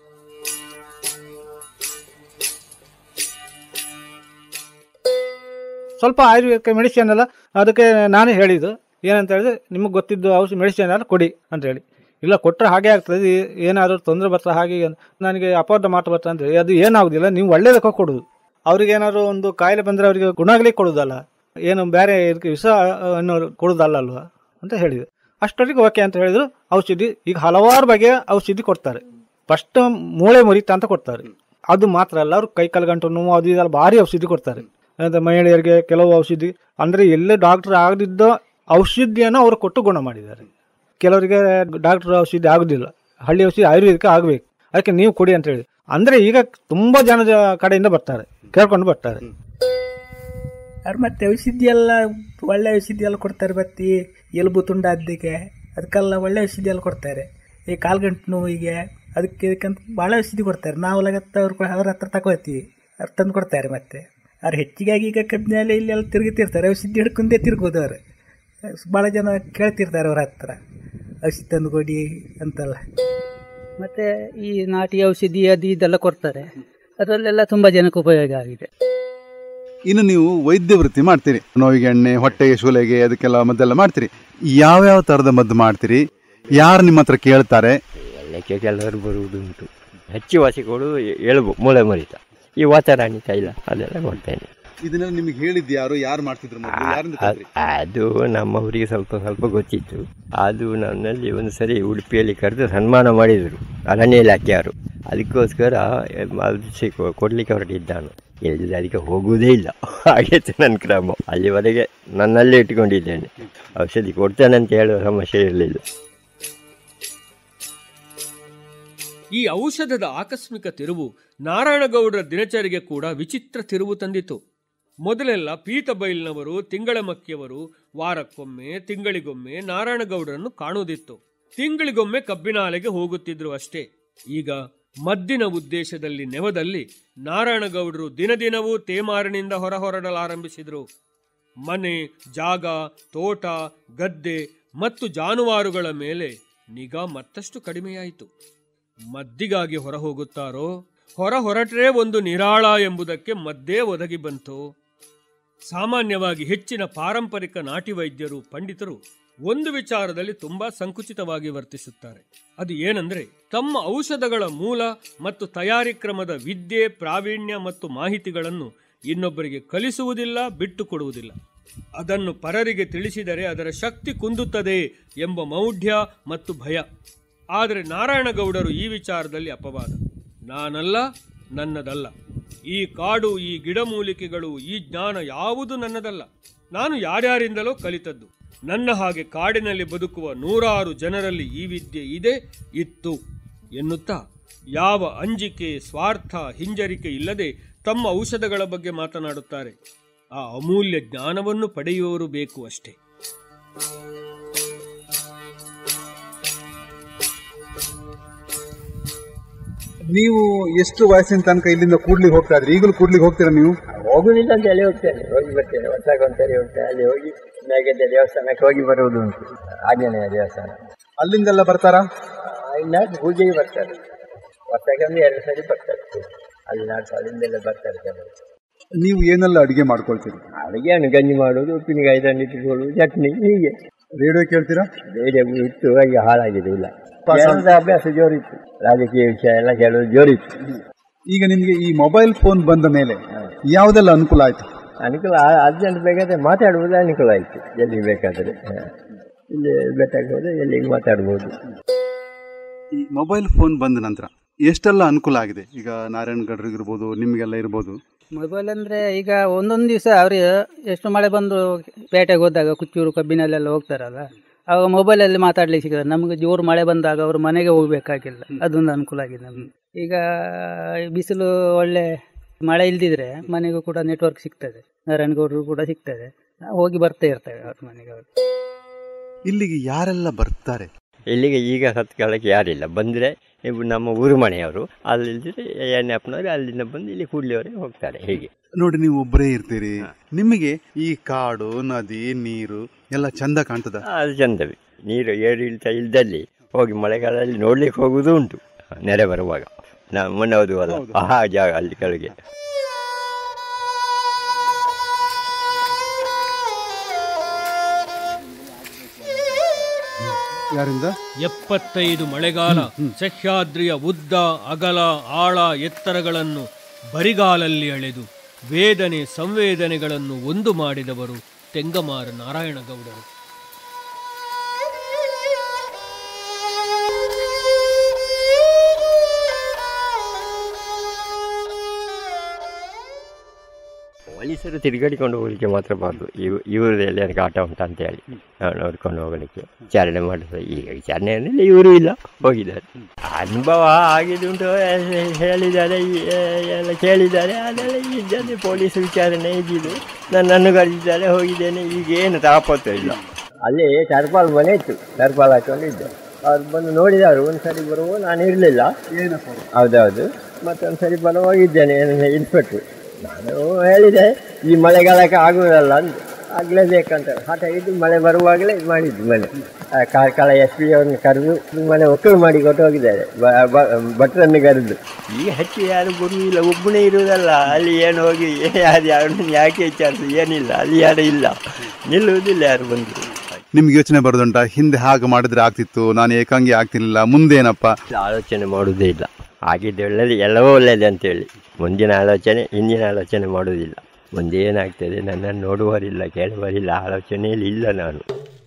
ಸ್ವಲ್ಪ ಆಯುರ್ವೇದಿಕ ಮೆಡಿಸಿನ್ ಎಲ್ಲ ಅದಕ್ಕೆ ನಾನೇ ಹೇಳಿದ್ದು ಏನಂತ ಹೇಳಿದ್ರೆ ನಿಮಗೆ ಗೊತ್ತಿದ್ದು ಔಷಧಿ ಮೆಡಿಸಿನ್ ಎಲ್ಲ ಕೊಡಿ ಅಂತ ಹೇಳಿ ಇಲ್ಲ ಕೊಟ್ಟರೆ ಹಾಗೆ ಆಗ್ತದೆ ಇದು ಏನಾದರೂ ತೊಂದರೆ ಬರ್ತಾ ಹಾಗೆ ಹೀಗೆ ಅಂತ. ನನಗೆ ಅಪಾರ್ಥ ಮಾತು ಬರ್ತಾ ಅಂತ ಹೇಳಿ ಅದು ಏನಾಗುದಿಲ್ಲ ನೀವು ಒಳ್ಳೇದಕ್ಕೆ ಕೊಡೋದು ಅವ್ರಿಗೆ ಏನಾದ್ರು ಒಂದು ಕಾಯಿಲೆ ಬಂದರೆ ಅವರಿಗೆ ಗುಣ ಆಗ್ಲಿಕ್ಕೆ ಕೊಡೋದಲ್ಲ ಏನು ಬೇರೆ ಇದಕ್ಕೆ ವಿಷ ಅನ್ನೋ ಕೊಡೋದಲ್ಲ ಅಲ್ವಾ ಅಂತ ಹೇಳಿದೆ ಅಷ್ಟೊತ್ತಿಗೆ ಓಕೆ ಅಂತ ಹೇಳಿದ್ರು ಔಷಧಿ ಈಗ ಹಲವಾರು ಬಗೆಯ ಔಷಧಿ ಕೊಡ್ತಾರೆ ಫಸ್ಟ್ ಮೂಳೆ ಮುರಿತ ಅಂತ ಕೊಡ್ತಾರೆ ಅದು ಮಾತ್ರ ಅಲ್ಲ ಅವ್ರು ಕೈ ಕಾಲು ಗಂಟು ನೋವು ಅದು ಇದೆಲ್ಲ ಭಾರಿ ಔಷಧಿ ಕೊಡ್ತಾರೆ ಅಂದ್ರೆ ಮಹಿಳೆಯರಿಗೆ ಕೆಲವು ಔಷಧಿ ಅಂದ್ರೆ ಎಲ್ಲೇ ಡಾಕ್ಟರ್ ಆಗದಿದ್ದ ಔಷಧಿಯನ್ನು ಅವರು ಕೊಟ್ಟು ಗುಣ ಮಾಡಿದ್ದಾರೆ ಕೆಲವರಿಗೆ ಡಾಕ್ಟರ್ ಔಷಧಿ ಆಗುದಿಲ್ಲ ಹಳ್ಳಿ ಔಷಧಿ ಆಯುರ್ವೇದಿಕ ಆಗಬೇಕು ಅದಕ್ಕೆ ನೀವು ಕೊಡಿ ಅಂತ ಹೇಳಿ ಅಂದ್ರೆ ಈಗ ತುಂಬಾ ಜನ ಕಡೆಯಿಂದ ಬರ್ತಾರೆ ಕೇಳ್ಕೊಂಡು ಬರ್ತಾರೆ ಅವ್ರು ಮತ್ತೆ ಔಷಧಿ ಎಲ್ಲ ಒಳ್ಳೆ ಔಷಧಿ ಎಲ್ಲ ಕೊಡ್ತಾರೆ ಮತ್ತೆ ಎಲುಬು ತುಂಡಾದ್ದಕ್ಕೆ ಅದಕ್ಕೆಲ್ಲ ಒಳ್ಳೆ ಔಷಧಿ ಎಲ್ಲ ಕೊಡ್ತಾರೆ ಈ ಕಾಲ್ಗಂಟು ನೋವಿಗೆ ಅದಕ್ಕೆ ಇದಕ್ಕಂತ ಭಾಳ ಔಷಧಿ ಕೊಡ್ತಾರೆ ನಾವು ಲಗತ್ತ ಅವ್ರ ಅವ್ರ ಹತ್ರ ತಗೋತೀವಿ ಅವ್ರು ತಂದು ಕೊಡ್ತಾರೆ ಮತ್ತೆ ಅವ್ರು ಹೆಚ್ಚಿಗಾಗಿ ಈಗ ಕಬ್ಬಿನಲ್ಲಿ ಇಲ್ಲೆಲ್ಲ ತಿರುಗುತ್ತಿರ್ತಾರೆ ಔಷಧಿ ಹಿಡ್ಕೊಂಡೇ ತಿರುಗೋದು ಅವ್ರು ಭಾಳ ಜನ ಕೇಳ್ತಿರ್ತಾರೆ ಅವ್ರ ಹತ್ರ ಔಷಧಿ ತಂದು ಕೊಡಿ ಅಂತೆಲ್ಲ ಮತ್ತೆ ಈ ನಾಟಿ ಔಷಧಿ ಅದು ಇದೆಲ್ಲ ಕೊಡ್ತಾರೆ ಅದರಲ್ಲೆಲ್ಲ ತುಂಬಾ ಜನಕ್ಕೆ ಉಪಯೋಗ ಆಗಿದೆ ಇನ್ನು ನೀವು ವೈದ್ಯ ವೃತ್ತಿ ಮಾಡ್ತೀರಿ ನೋವಿಗೆ ಎಣ್ಣೆ ಹೊಟ್ಟೆಗೆ ಶೂಲೆಗೆ ಅದಕ್ಕೆಲ್ಲ ಮದ್ದೆಲ್ಲ ಮಾಡ್ತೀರಿ ಯಾವ್ಯಾವ ತರದ ಮದ್ದು ಮಾಡ್ತೀರಿ ಯಾರು ನಿಮ್ಮ ಹತ್ರ ಕೇಳ್ತಾರೆ ಎಲ್ಲಕ್ಕೆ ಕೆಲವರು ಬರುವುದುಂಟು ಹೆಚ್ಚು ವಾಸಿಗಳು ಎಳುಬು ಮೂಳೆ ಮರಿತ ಈ ವಾತರಾಣಿ ತೈಲ ಅದೆಲ್ಲ ಕೊಡ್ತೇನೆ ಇದನ್ನೆಲ್ಲ ನಿಮಗೆ ಹೇಳಿದ್ದು ಯಾರು ಯಾರು ಮಾಡ್ತಿದ್ರು ಮೊದ್ಲು? ಯಾರಿಂದ ಆ- ಕಲ್ತ್ರಿ? ಅದು ನಮ್ಮವರಿಗೆ ಸ್ವಲ್ಪ ಸ್ವಲ್ಪ ಗೊತ್ತಿತ್ತು ಅದು ನನ್ನಲ್ಲಿ ಒಂದು ಸರಿ ಉಡುಪಿಯಲ್ಲಿ ಕರೆದು ಸನ್ಮಾನ ಮಾಡಿದರು ಅರಣ್ಯ ಇಲಾಖೆಯವರು ಅದಕ್ಕೋಸ್ಕರ ಅದು ಸಿಕ್ಕ ಕೊಡ್ಲಿಕ್ಕೆ ಹೊರಟಿದ್ದಾನು ಎಲ್ಲಿ ಅದಕ್ಕೆ ಹೋಗುವುದೇ ಇಲ್ಲ ಹಾಗೇತು ನನ್ನ ಕ್ರಮ ಅಲ್ಲಿವರೆಗೆ ನನ್ನಲ್ಲೇ ಇಟ್ಕೊಂಡಿದ್ದೇನೆ ಔಷಧಿ ಕೊಡ್ತೇನೆ ಅಂತ ಹೇಳುವ ಸಮಸ್ಯೆ ಇರಲಿಲ್ಲ ಈ ಔಷಧದ ಆಕಸ್ಮಿಕ ತಿರುವು ನಾರಾಯಣಗೌಡರ ದಿನಚರಿಗೆ ಕೂಡ ವಿಚಿತ್ರ ತಿರುವು ತಂದಿತು ಮೊದಲೆಲ್ಲ ಪೀತಬೈಲ್ನವರು ತಿಂಗಳಮಕ್ಕಿಯವರು ವಾರಕ್ಕೊಮ್ಮೆ ತಿಂಗಳಿಗೊಮ್ಮೆ ನಾರಾಯಣಗೌಡರನ್ನು ಕಾಣುವುದಿತ್ತು ತಿಂಗಳಿಗೊಮ್ಮೆ ಕಬ್ಬಿನಾಲೆಗೆ ಹೋಗುತ್ತಿದ್ರು ಅಷ್ಟೇ ಈಗ ಮದ್ದಿನ ಉದ್ದೇಶದಲ್ಲಿ ನೆವದಲ್ಲಿ ನಾರಾಯಣಗೌಡರು ದಿನದಿನವೂ ತೇಮಾರಿನಿಂದ ಹೊರಹೊರಡಲಾರಂಭಿಸಿದರು ಮನೆ ಜಾಗ ತೋಟ ಗದ್ದೆ ಮತ್ತು ಜಾನುವಾರುಗಳ ಮೇಲೆ ನಿಗಾ ಮತ್ತಷ್ಟು ಕಡಿಮೆಯಾಯಿತು ಮದ್ದಿಗಾಗಿ ಹೊರ ಹೋಗುತ್ತಾರೋ ಹೊರ ಹೊರಟ್ರೆ ಒಂದು ನಿರಾಳ ಎಂಬುದಕ್ಕೆ ಮದ್ದೇ ಒದಗಿ ಬಂತು ಸಾಮಾನ್ಯವಾಗಿ ಹೆಚ್ಚಿನ ಪಾರಂಪರಿಕ ನಾಟಿ ವೈದ್ಯರು ಪಂಡಿತರು ಒಂದು ವಿಚಾರದಲ್ಲಿ ತುಂಬಾ ಸಂಕುಚಿತವಾಗಿ ವರ್ತಿಸುತ್ತಾರೆ ಅದು ಏನಂದ್ರೆ ತಮ್ಮ ಔಷಧಗಳ ಮೂಲ ಮತ್ತು ತಯಾರಿ ಕ್ರಮದ ವಿದ್ಯೆ ಪ್ರಾವೀಣ್ಯ ಮತ್ತು ಮಾಹಿತಿಗಳನ್ನು ಇನ್ನೊಬ್ಬರಿಗೆ ಕಲಿಸುವುದಿಲ್ಲ ಬಿಟ್ಟು ಕೊಡುವುದಿಲ್ಲ ಅದನ್ನು ಪರರಿಗೆ ತಿಳಿಸಿದರೆ ಅದರ ಶಕ್ತಿ ಕುಂದುತ್ತದೆ ಎಂಬ ಮೌಢ್ಯ ಮತ್ತು ಭಯ ಆದರೆ ನಾರಾಯಣಗೌಡರು ಈ ವಿಚಾರದಲ್ಲಿ ಅಪವಾದ ನಾನಲ್ಲ ನನ್ನದಲ್ಲ ಈ ಕಾಡು ಈ ಗಿಡಮೂಲಿಕೆಗಳು ಈ ಜ್ಞಾನ ಯಾವುದು ನನ್ನದಲ್ಲ ನಾನು ಯಾರ್ಯಾರಿಂದಲೋ ಕಲಿತದ್ದು ನನ್ನ ಹಾಗೆ ಕಾಡಿನಲ್ಲಿ ಬದುಕುವ ನೂರಾರು ಜನರಲ್ಲಿ ಈ ವಿದ್ಯೆ ಇದೆ ಇತ್ತು ಎನ್ನುತ್ತಾ ಯಾವ ಅಂಜಿಕೆ ಸ್ವಾರ್ಥ ಹಿಂಜರಿಕೆ ಇಲ್ಲದೆ ತಮ್ಮ ಔಷಧಗಳ ಬಗ್ಗೆ ಮಾತನಾಡುತ್ತಾರೆ ಆ ಅಮೂಲ್ಯ ಜ್ಞಾನವನ್ನು ಪಡೆಯುವವರು ಬೇಕು ಅಷ್ಟೇ ನೀವು ಎಷ್ಟು ವಯಸ್ಸಿನ ತನಕ ಇಲ್ಲಿಂದ ಕೂಡ್ಲಿಗೆ ಹೋಗ್ತಾ ಇದ್ರಿ ಈಗಲೂ ಕೂಡ್ಲಿಗೆ ಹೋಗ್ತೀರಾ ನೀವು ಹೋಗುದಿಲ್ಲ ಅಂತ ಹೇಳಿ ಹೋಗ್ತೇನೆ ಹೋಗಿ ಬರ್ತೇನೆ ವರ್ಷಕ್ಕೆ ಒಂದ್ಸರಿ ಹೋಗ್ತೇನೆ ಅಲ್ಲಿ ಹೋಗಿ ಮೇಘದ ದೇವಸ್ಥಾನಕ್ಕೆ ಹೋಗಿ ಬರುವುದು ಉಂಟು ಆಂಜನೇಯ ದೇವಸ್ಥಾನ ಅಲ್ಲಿಂದೆಲ್ಲ ಬರ್ತಾರಾ ಆ, ಇನ್ನ ಪೂಜೆಗೆ ಬರ್ತಾರೆ ವರ್ಷಕ್ಕೆ ಒಂದು ಎರಡು ಸರಿ ಬರ್ತಾರೆ ಅಲ್ಲಿ ನಾಡ್ಸ ಅಲ್ಲಿಂದೆಲ್ಲ ಬರ್ತಾರೆ ಕೆಲವರು ನೀವು ಏನೆಲ್ಲ ಅಡಿಗೆ ಮಾಡ್ಕೊಳ್ತೀರಿ ಅಡುಗೆ ಹಣ್ಣು ಗಂಜಿ ಮಾಡುವುದು ಉಪ್ಪಿನಕಾಯಿ ತಂದು ಇಟ್ಟುಕೊಳ್ಳುವುದು ಚಟ್ನಿ ಹೀಗೆ ರೇಡಿಯೋ ಕೇಳ್ತೀರಾ ಬೇರೆ ಇತ್ತು ಈಗ ಹಾಳಾಗಿದೆ ಇಲ್ಲ ಕೇಳೋದು ಅಭ್ಯಾಸ ಜೋರಿತ್ತು ರಾಜಕೀಯ ವಿಷಯ ಎಲ್ಲ ಕೇಳೋದು ಜೋರಿತ್ತು ಈಗ ನಿಮ್ಗೆ ಈ ಮೊಬೈಲ್ ಫೋನ್ ಬಂದ ಮೇಲೆ ಯಾವುದೆಲ್ಲ ಅನುಕೂಲ ಆಯ್ತು ಅನುಕೂಲ ಅರ್ಜೆಂಟ್ ಬೇಕಾದ್ರೆ ಮಾತಾಡುವುದು ಅನುಕೂಲ ಆಯಿತು ಎಲ್ಲಿ ಬೇಕಾದರೆ ಹ. ಇಲ್ಲಿ ಬೆಟ್ಟಕ್ಕೆ ಹೋದ್ರೆ ಎಲ್ಲಿಗೆ ಮಾತಾಡ್ಬೋದು ಈ ಮೊಬೈಲ್ ಫೋನ್ ಬಂದ ನಂತರ ಎಷ್ಟೆಲ್ಲ ಅನುಕೂಲ ಆಗಿದೆ ಈಗ ನಾರಾಯಣಗಢರಿಗಿರ್ಬೋದು ನಿಮಗೆಲ್ಲ ಇರ್ಬೋದು ಮೊಬೈಲ್ ಅಂದರೆ ಈಗ ಒಂದೊಂದು ದಿವಸ ಅವ್ರಿಗೆ ಎಷ್ಟು ಮಳೆ ಬಂದು ಪೇಟೆಗೆ ಹೋದಾಗ ಕುಚ್ಚೂರು ಕಬ್ಬಿನಲ್ಲೆಲ್ಲ ಹೋಗ್ತಾರಲ್ಲ ಆವಾಗ ಮೊಬೈಲಲ್ಲಿ ಮಾತಾಡ್ಲಿಕ್ಕೆ ಸಿಗ್ತದೆ ನಮಗೆ ಜೋರು ಮಳೆ ಬಂದಾಗ ಅವರು ಮನೆಗೆ ಹೋಗ್ಬೇಕಾಗಿಲ್ಲ ಅದೊಂದು ಅನುಕೂಲ ಆಗಿದೆ ನಮಗೆ ಈಗ ಬಿಸಿಲು ಒಳ್ಳೆ ಮಳೆ ಇಲ್ದಿದ್ರೆ ಮನೆಗೂ ಕೂಡ ನೆಟ್ವರ್ಕ್ ಸಿಗ್ತದೆ ನಾರಾಯಣಗೌಡರು ಕೂಡ ಸಿಗ್ತದೆ ನಾವು ಹೋಗಿ ಬರ್ತಾ ಇರ್ತೇವೆ ಅವ್ರ ಮನೆಗೆ ಅವರು ಇಲ್ಲಿಗೆ ಯಾರೆಲ್ಲ ಬರ್ತಾರೆ ಇಲ್ಲಿಗೆ ಈಗ ಸತ್ಕಾಲಕ್ಕೆ ಯಾರಿಲ್ಲ ಬಂದರೆ ಇವು ನಮ್ಮ ಊರು ಮನೆಯವರು ಅಲ್ಲಿದ್ದರೆ ಎಣ್ಣೆ ಅಪ್ಪನವರು ಅಲ್ಲಿಂದ ಬಂದು ಇಲ್ಲಿ ಕೂಡ್ಲಿವರೆಗೆ ಹೋಗ್ತಾರೆ ಹೀಗೆ ನೋಡಿ ನೀವು ಒಬ್ಬರೇ ಇರ್ತೀರಿ ನಿಮಗೆ ಈ ಕಾಡು ನದಿ ನೀರು ಎಲ್ಲ ಚಂದ ಕಾಣ್ತದ ಅದು ಚಂದವೇ ನೀರು ಏರು ಇಳ್ತಾ ಇಲ್ದಲ್ಲಿ ಹೋಗಿ ಮಳೆಗಾಲದಲ್ಲಿ ನೋಡ್ಲಿಕ್ಕೆ ಹೋಗುವುದು ಉಂಟು ನೆರೆ ಬರುವಾಗ ನಾವು ಮೊನ್ನೆ ಹೋದ್ವಲ್ಲ ಆ ಜಾಗ ಅಲ್ಲಿ ಕೆಳಗೆ ಯಾರಿಂದ ಎಪ್ಪತ್ತೈದು ಮಳೆಗಾಲ ಸಹ್ಯಾದ್ರಿಯ ಉದ್ದ ಅಗಲ ಆಳ ಎತ್ತರಗಳನ್ನು ಬರಿಗಾಲಲ್ಲಿ ಅಳೆದು ವೇದನೆ ಸಂವೇದನೆಗಳನ್ನು ಒಂದು ಮಾಡಿದವರು ತೆಂಗಮಾರ ನಾರಾಯಣಗೌಡರು ಪೊಲೀಸರು ತಿರುಗಾಡಿಕೊಂಡು ಹೋಗ್ಲಿಕ್ಕೆ ಮಾತ್ರ ಬಾರ್ದು ಇವ್ ಇವರು ಎಲ್ಲರಿಗೆ ಆಟ ಉಂಟು ಅಂತ ಹೇಳಿ ನಾವು ನೋಡ್ಕೊಂಡು ಹೋಗಲಿಕ್ಕೆ ವಿಚಾರಣೆ ಮಾಡಿದ್ರೆ ಈಗ ವಿಚಾರಣೆ ಏನಿಲ್ಲ ಇವರು ಇಲ್ಲ ಹೋಗಿದ್ದಾರೆ ಅನುಭವ ಆಗಿದೆ ಉಂಟು ಎ- ಹೇಳಿದ್ದಾರೆ ಈ- ಎ- ಎಲ್ಲ ಕೇಳಿದ್ದಾರೆ ಅದೆಲ್ಲ ಇದ್ದಲ್ಲಿ ಪೊಲೀಸ್ ವಿಚಾರಣೆ ಇದ್ದಿದ್ದು ನನ್ನನ್ನು ಕರೆದಿದ್ದಾರೆ ಹೋಗಿದ್ದೇನೆ ಈಗ ಏನು ತಾಪತ್ತು ಇಲ್ಲ ಅಲ್ಲಿ ಟರ್ಪಾಲ್ ಮನೆ ಇತ್ತು ಟರ್ಪಾಲ್ ಹಾಕೊಂಡಿದ್ದೆ ಅವ್ರು ಬಂದು ನೋಡಿದವರು ಒಂದು ಸರಿ ಬರುವ ನಾನು ಇರಲಿಲ್ಲ ಹೌದೌದು ಮತ್ತೊಂದು ಸರಿ ಬರುವಾಗಿದ್ದೇನೆ ಇನ್ಸ್ಪೆಕ್ಟ್ರು ನಾನು ಹೇಳಿದೆ ಈ ಮಳೆಗಾಲಕ್ಕೆ ಆಗುವುದಲ್ಲ ಅಂತ ಆಗಲೇಬೇಕಂತ ಹಠ ಇದು ಮಳೆ ಬರುವಾಗಲೇ ಇದು ಮಾಡಿದ್ದು ಮನೆ ಆ ಕಾರ್ಕಳ ಎಸ್ ಪಿ ಅವ್ರನ್ನ ಕರೆದು ಮನೆ ಒಕ್ಕಲು ಮಾಡಿ ಕೊಟ್ಟು ಹೋಗಿದ್ದಾರೆ ಬ- ಬ- ಭಟ್ರನ್ನು ಕರೆದು ಈಗ ಹೆಚ್ಚು ಯಾರು ಬರುವುದಿಲ್ಲ ಒಬ್ಬನೇ ಇರುವುದಲ್ಲ ಅಲ್ಲಿ ಏನು ಹೋಗಿ ಯಾರು ಯಾರು ಯಾಕೆ ವಿಚಾರಿಸಿ ಏನಿಲ್ಲ ಅಲ್ಲಿ ಯಾರು ಇಲ್ಲ ನಿಲ್ಲುವುದಿಲ್ಲ ಯಾರು ಬಂದರು ನಿಮ್ಗೆ ಯೋಚನೆ ಬರೋದುಂಟ ಹಿಂದೆ ಹಾಗೆ ಮಾಡಿದ್ರೆ ಆಗ್ತಿತ್ತು ನಾನು ಏಕಾಂಗಿ ಆಗ್ತಿರ್ಲಿಲ್ಲ ಮುಂದೇನಪ್ಪ ಆಲೋಚನೆ ಮಾಡುವುದೇ ಇಲ್ಲ ಆಗಿದ್ದು ಒಳ್ಳೆಯದು ಎಲ್ಲವೂ ಒಳ್ಳೆಯದು ಅಂತೇಳಿ ಮುಂದಿನ ಆಲೋಚನೆ ಹಿಂದಿನ ಆಲೋಚನೆ ಮಾಡುವುದಿಲ್ಲ ಮುಂದೆ ಏನಾಗ್ತದೆ ನನ್ನನ್ನು ನೋಡುವವರಿಲ್ಲ ಕೇಳುವವರಿಲ್ಲ ಆಲೋಚನೆಯಲ್ಲಿ ಇಲ್ಲ ನಾನು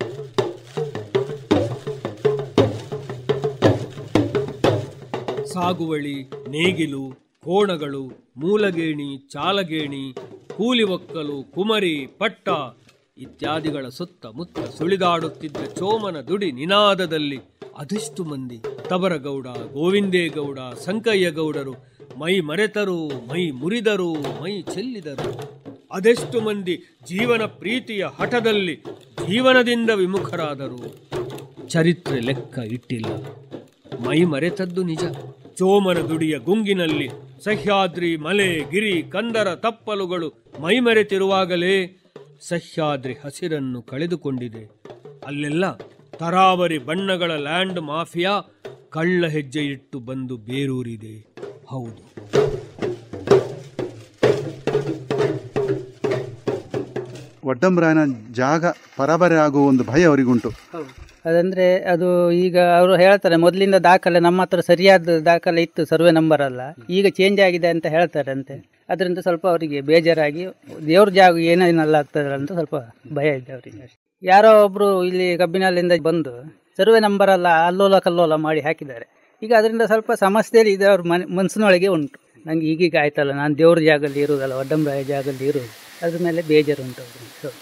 ಸಾಗುವಳಿ ನೇಗಿಲು ಕೋಣಗಳು ಮೂಲಗೇಣಿ ಚಾಲಗೇಣಿ ಕೂಲಿ ಒಕ್ಕಲು ಕುಮರಿ ಪಟ್ಟ ಇತ್ಯಾದಿಗಳ ಸುತ್ತಮುತ್ತ ಸುಳಿದಾಡುತ್ತಿದ್ದ ಚೋಮನ ದುಡಿ ನಿನಾದದಲ್ಲಿ ಅದೆಷ್ಟು ಮಂದಿ ತಬರಗೌಡ ಗೋವಿಂದೇಗೌಡ ಸಂಕಯ್ಯಗೌಡರು ಮೈ ಮರೆತರು ಮೈ ಮುರಿದರು ಮೈ ಚೆಲ್ಲಿದರು ಅದೆಷ್ಟು ಮಂದಿ ಜೀವನ ಪ್ರೀತಿಯ ಹಠದಲ್ಲಿ ಜೀವನದಿಂದ ವಿಮುಖರಾದರು ಚರಿತ್ರೆ ಲೆಕ್ಕ ಇಟ್ಟಿಲ್ಲ ಮೈ ಮರೆತದ್ದು ನಿಜ ಚೋಮನ ದುಡಿಯ ಗುಂಗಿನಲ್ಲಿ ಸಹ್ಯಾದ್ರಿ ಮಲೆ ಗಿರಿ ಕಂದರ ತಪ್ಪಲುಗಳು ಮೈ ಮರೆತಿರುವಾಗಲೇ ಸಹ್ಯಾದ್ರಿ ಹಸಿರನ್ನು ಕಳೆದುಕೊಂಡಿದೆ ಅಲ್ಲೆಲ್ಲ ತರಾವರಿ ಬಣ್ಣಗಳ ಲ್ಯಾಂಡ್ ಮಾಫಿಯಾ ಕಳ್ಳ ಹೆಜ್ಜೆ ಇಟ್ಟು ಬಂದು ಬೇರೂರಿದೆ ಹೌದು ಒಡ್ಡಂಬರಾಯನ ಜಾಗ ಪರಬರೆ ಆಗುವ ಒಂದು ಭಯ ಅವರಿಗುಂಟು ಅದಂದ್ರೆ ಅದು ಈಗ ಅವರು ಹೇಳ್ತಾರೆ ಮೊದಲಿಂದ ದಾಖಲೆ ನಮ್ಮ ಹತ್ರ ಸರಿಯಾದ ದಾಖಲೆ ಇತ್ತು ಸರ್ವೆ ನಂಬರ್ ಅಲ್ಲ ಈಗ ಚೇಂಜ್ ಆಗಿದೆ ಅಂತ ಹೇಳ್ತಾರೆ ಅಂತೆ ಅದರಿಂದ ಸ್ವಲ್ಪ ಅವರಿಗೆ ಬೇಜಾರಾಗಿ ದೇವ್ರ ಜಾಗ ಏನೇನೆಲ್ಲ ಆಗ್ತದೆ ಅಂತ ಸ್ವಲ್ಪ ಭಯ ಇದೆ ಅವರಿಗೆ ಯಾರೋ ಒಬ್ರು ಇಲ್ಲಿ ಕಬ್ಬಿನಲ್ಲಿಂದ ಬಂದು ಸರ್ವೆ ನಂಬರ್ ಅಲ್ಲ ಅಲ್ಲೋಲ ಕಲ್ಲೋಲ ಮಾಡಿ ಹಾಕಿದ್ದಾರೆ ಈಗ ಅದರಿಂದ ಸ್ವಲ್ಪ ಸಮಸ್ಯೆ ಇದೆ ಅವ್ರ ಮನ್ ಮನಸ್ಸಿನೊಳಗೆ ಉಂಟು ನಂಗೆ ಈಗೀಗ ಆಯ್ತಲ್ಲ ನಾನು ದೇವ್ರ ಜಾಗದಲ್ಲಿ ಇರೋದಲ್ಲ ಒಡ್ಡಂಬರಾಯ ಜಾಗದಲ್ಲಿ ಇರೋದು ಅದ್ರ ಮೇಲೆ ಬೇಜಾರು ಉಂಟು ಅವ್ರಿಗೆ ಹೌದು.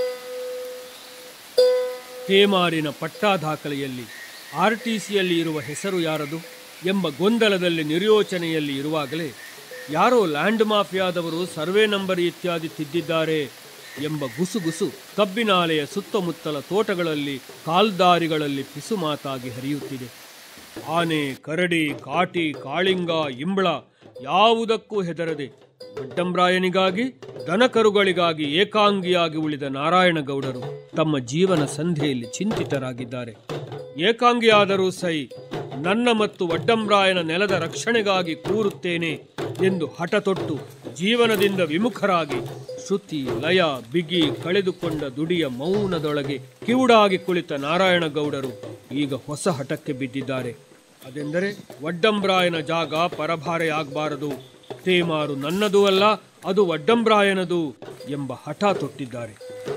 ಹೇಮಾರಿನ ಪಟ್ಟಾ ದಾಖಲೆಯಲ್ಲಿ ಆರ್ ಟಿ ಸಿಯಲ್ಲಿ ಇರುವ ಹೆಸರು ಯಾರದು ಎಂಬ ಗೊಂದಲದಲ್ಲಿ ನಿರ್ಯೋಚನೆಯಲ್ಲಿ ಇರುವಾಗಲೇ ಯಾರೋ ಲ್ಯಾಂಡ್ ಮಾಫಿಯಾದವರು ಸರ್ವೆ ನಂಬರ್ ಇತ್ಯಾದಿ ತಿದ್ದಿದ್ದಾರೆ ಎಂಬ ಗುಸುಗುಸು ಕಬ್ಬಿನಾಲೆಯ ಸುತ್ತಮುತ್ತಲ ತೋಟಗಳಲ್ಲಿ ಕಾಲ್ದಾರಿಗಳಲ್ಲಿ ಪಿಸುಮಾತಾಗಿ ಹರಿಯುತ್ತಿದೆ ಆನೆ ಕರಡಿ ಕಾಟಿ ಕಾಳಿಂಗ ಇಂಬಳ ಯಾವುದಕ್ಕೂ ಹೆದರದೆ ಒಡ್ಡಂಬ್ರಾಯನಿಗಾಗಿ ದನಕರುಗಳಿಗಾಗಿ ಏಕಾಂಗಿಯಾಗಿ ಉಳಿದ ನಾರಾಯಣಗೌಡರು ತಮ್ಮ ಜೀವನ ಸಂಧ್ಯೆಯಲ್ಲಿ ಚಿಂತಿತರಾಗಿದ್ದಾರೆ ಏಕಾಂಗಿಯಾದರೂ ಸೈ ನನ್ನ ಮತ್ತು ಒಡ್ಡಂಬ್ರಾಯನ ನೆಲದ ರಕ್ಷಣೆಗಾಗಿ ಕೂರುತ್ತೇನೆ ಎಂದು ಹಠತೊಟ್ಟು ಜೀವನದಿಂದ ವಿಮುಖರಾಗಿ ಶ್ರುತಿ ಲಯ ಬಿಗಿ ಕಳೆದುಕೊಂಡ ದುಡಿಯ ಮೌನದೊಳಗೆ ಕಿವುಡಾಗಿ ಕುಳಿತ ನಾರಾಯಣಗೌಡರು ಈಗ ಹೊಸ ಹಠಕ್ಕೆ ಬಿದ್ದಿದ್ದಾರೆ ಅದೆಂದರೆ ಒಡ್ಡಂಬ್ರಾಯನ ಜಾಗ ಪರಭಾರೆ ಆಗಬಾರದು ತೇಮಾರು ನನ್ನದೂ ಅಲ್ಲ ಅದು ಒಡ್ಡಂಬ್ರಾಯನದು ಎಂಬ ಹಠ ತೊಟ್ಟಿದ್ದಾರೆ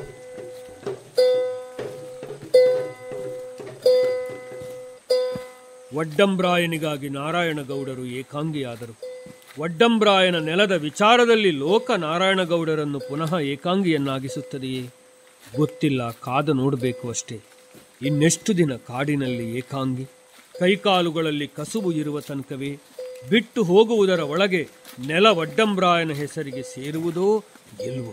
ಒಡ್ಡಂಬ್ರಾಯನಿಗಾಗಿ ನಾರಾಯಣಗೌಡರು ಏಕಾಂಗಿಯಾದರು ಒಡ್ಡಂಬ್ರಾಯನ ನೆಲದ ವಿಚಾರದಲ್ಲಿ ಲೋಕ ನಾರಾಯಣಗೌಡರನ್ನು ಪುನಃ ಏಕಾಂಗಿಯನ್ನಾಗಿಸುತ್ತದೆಯೇ ಗೊತ್ತಿಲ್ಲ ಕಾದು ನೋಡಬೇಕು ಅಷ್ಟೇ ಇನ್ನೆಷ್ಟು ದಿನ ಕಾಡಿನಲ್ಲಿ ಏಕಾಂಗಿ ಕೈಕಾಲುಗಳಲ್ಲಿ ಕಸುಬು ಇರುವ ತನಕವೇ ಬಿಟ್ಟು ಹೋಗುವುದರ ಒಳಗೆ ನೆಲ ಒಡ್ಡಂಬ್ರಾಯನ ಹೆಸರಿಗೆ ಸೇರುವುದೋ ಗೆಲ್ಲುವೋ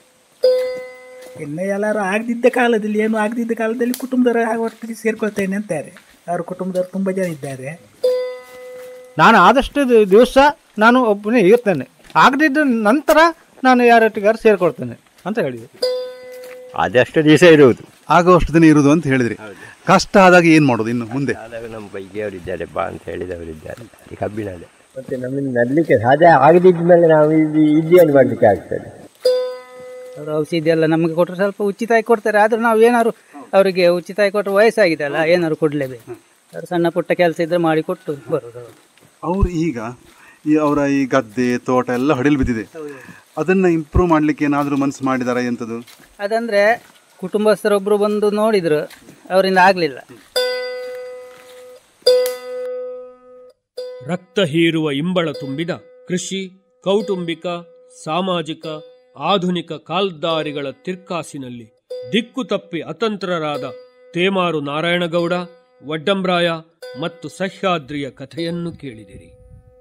ಇನ್ನು ಎಲ್ಲರೂ ಆಗದಿದ್ದ ಕಾಲದಲ್ಲಿ ಏನು ಆಗದಿದ್ದ ಕಾಲದಲ್ಲಿ ಕುಟುಂಬದವರು ಒಟ್ಟಿಗೆ ಸೇರ್ಕೊಳ್ತೇನೆ ಅಂತಾರೆ ಅವ್ರ ಕುಟುಂಬದವರು ತುಂಬ ಜನ ಇದ್ದಾರೆ ನಾನು ಆದಷ್ಟು ದಿ- ದಿವಸ ನಾನು ಒಬ್ಬನೇ ಇರ್ತೇನೆ ಆಗದಿದ್ದ ನಂತರ ನಾನು ಯಾರೊಟ್ಟಿಗಾರು ಸೇರ್ಕೊಳ್ತೇನೆ ಅಂತ ಹೇಳಿದೆ ಆದಷ್ಟು ದಿವಸ ಇರುವುದು ಆಗುವಷ್ಟು ದಿನ ಇರುವುದು ಅಂತ ಹೇಳಿದ್ರಿ ಕಷ್ಟ ಆದಾಗ ಏನ್ ಮಾಡೋದು ಇನ್ನು ಮುಂದೆ ಆದಾಗ ನಮ್ಮ ಬೈಗೆಯವರಿದ್ದಾರೆ ಬಾ ಅಂತ ಹೇಳಿದವರಿದ್ದಾರೆ ಈ ಕಬ್ಬಿನಲ್ಲಿ ಮತ್ತೆ ನಮಗೆ ನಡಲಿಕ್ಕೆ ಸಾಧ್ಯ ಆಗದಿದ್ದ ಮೇಲೆ ನಾವು ಇಲ್ಲಿ ಇಲ್ಲಿಯನ್ನು ಮಾಡಲಿಕ್ಕೆ ಆಗ್ತದೆ ಅವರು ಔಷಧಿ ಎಲ್ಲ ನಮಗೆ ಕೊಟ್ಟರೆ ಸ್ವಲ್ಪ ಉಚಿತವಾಗಿ ಕೊಡ್ತಾರೆ ಆದ್ರೆ ನಾವು ಏನಾದ್ರು ಅವರಿಗೆ ಉಚಿತವಾಗಿ ಕೊಟ್ಟರೆ ವಯಸ್ಸಾಗಿದೆ ಅಲ್ಲ ಏನಾದ್ರು ಕೊಡಲೇಬೇಕು ಅವ್ರು ಸಣ್ಣ ಪುಟ್ಟ ಕೆಲಸ ಇದ್ರೆ ಮಾಡಿ ಕೊಟ್ಟು ಬರೋದು ಅವ್ರು. ಅವ್ರು ಈಗ ಈ ಅವರ ಈ ಗದ್ದೆ ತೋಟ ಎಲ್ಲ ಹೊಡೆಲ್ ಬಿದ್ದಿದೆ ಅದನ್ನ ಇಂಪ್ರೂವ್ ಮಾಡ್ಲಿಕ್ಕೆ ಏನಾದ್ರೂ ಮನಸ್ಸು ಮಾಡಿದಾರ ಎಂತದು ಅದಂದ್ರೆ ಕುಟುಂಬಸ್ಥರೊಬ್ರು ಬಂದು ನೋಡಿದ್ರು ಅವರಿಂದ ಆಗಲಿಲ್ಲ ರಕ್ತ ಹೀರುವ ಇಂಬಳ ತುಂಬಿದ ಕೃಷಿ ಕೌಟುಂಬಿಕ ಸಾಮಾಜಿಕ ಆಧುನಿಕ ಕಾಲ್ದಾರಿಗಳ ತಿರ್ಕಾಸಿನಲ್ಲಿ ದಿಕ್ಕು ತಪ್ಪಿ ಅತಂತ್ರರಾದ ತೇಮಾರು ನಾರಾಯಣಗೌಡ ವಡ್ಡಂಬ್ರಾಯ ಮತ್ತು ಸಹ್ಯಾದ್ರಿಯ ಕಥೆಯನ್ನು ಕೇಳಿದಿರಿ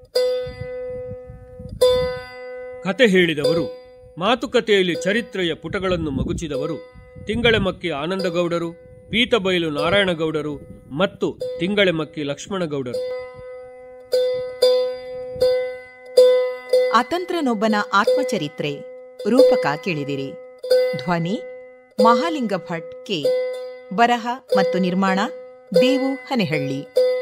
ಕತೆ ಹೇಳಿದವರು ಮಾತುಕತೆಯಲ್ಲಿ ಚರಿತ್ರೆಯ ಪುಟಗಳನ್ನು ಮಗುಚಿದವರು ತಿಂಗಳೆಮಕ್ಕಿ ಆನಂದಗೌಡರು ಪೀತಬೈಲು ನಾರಾಯಣಗೌಡರು ಮತ್ತು ತಿಂಗಳೆಮಕ್ಕಿ ಲಕ್ಷ್ಮಣಗೌಡರು ಅತಂತ್ರನೊಬ್ಬನ ಆತ್ಮಚರಿತ್ರೆ ರೂಪಕ ಕೇಳಿದಿರಿ ಧ್ವನಿ ಮಹಾಲಿಂಗ ಭಟ್ ಕೆ ಬರಹ ಮತ್ತು ನಿರ್ಮಾಣ ದೇವು ಹನೆಹಳ್ಳಿ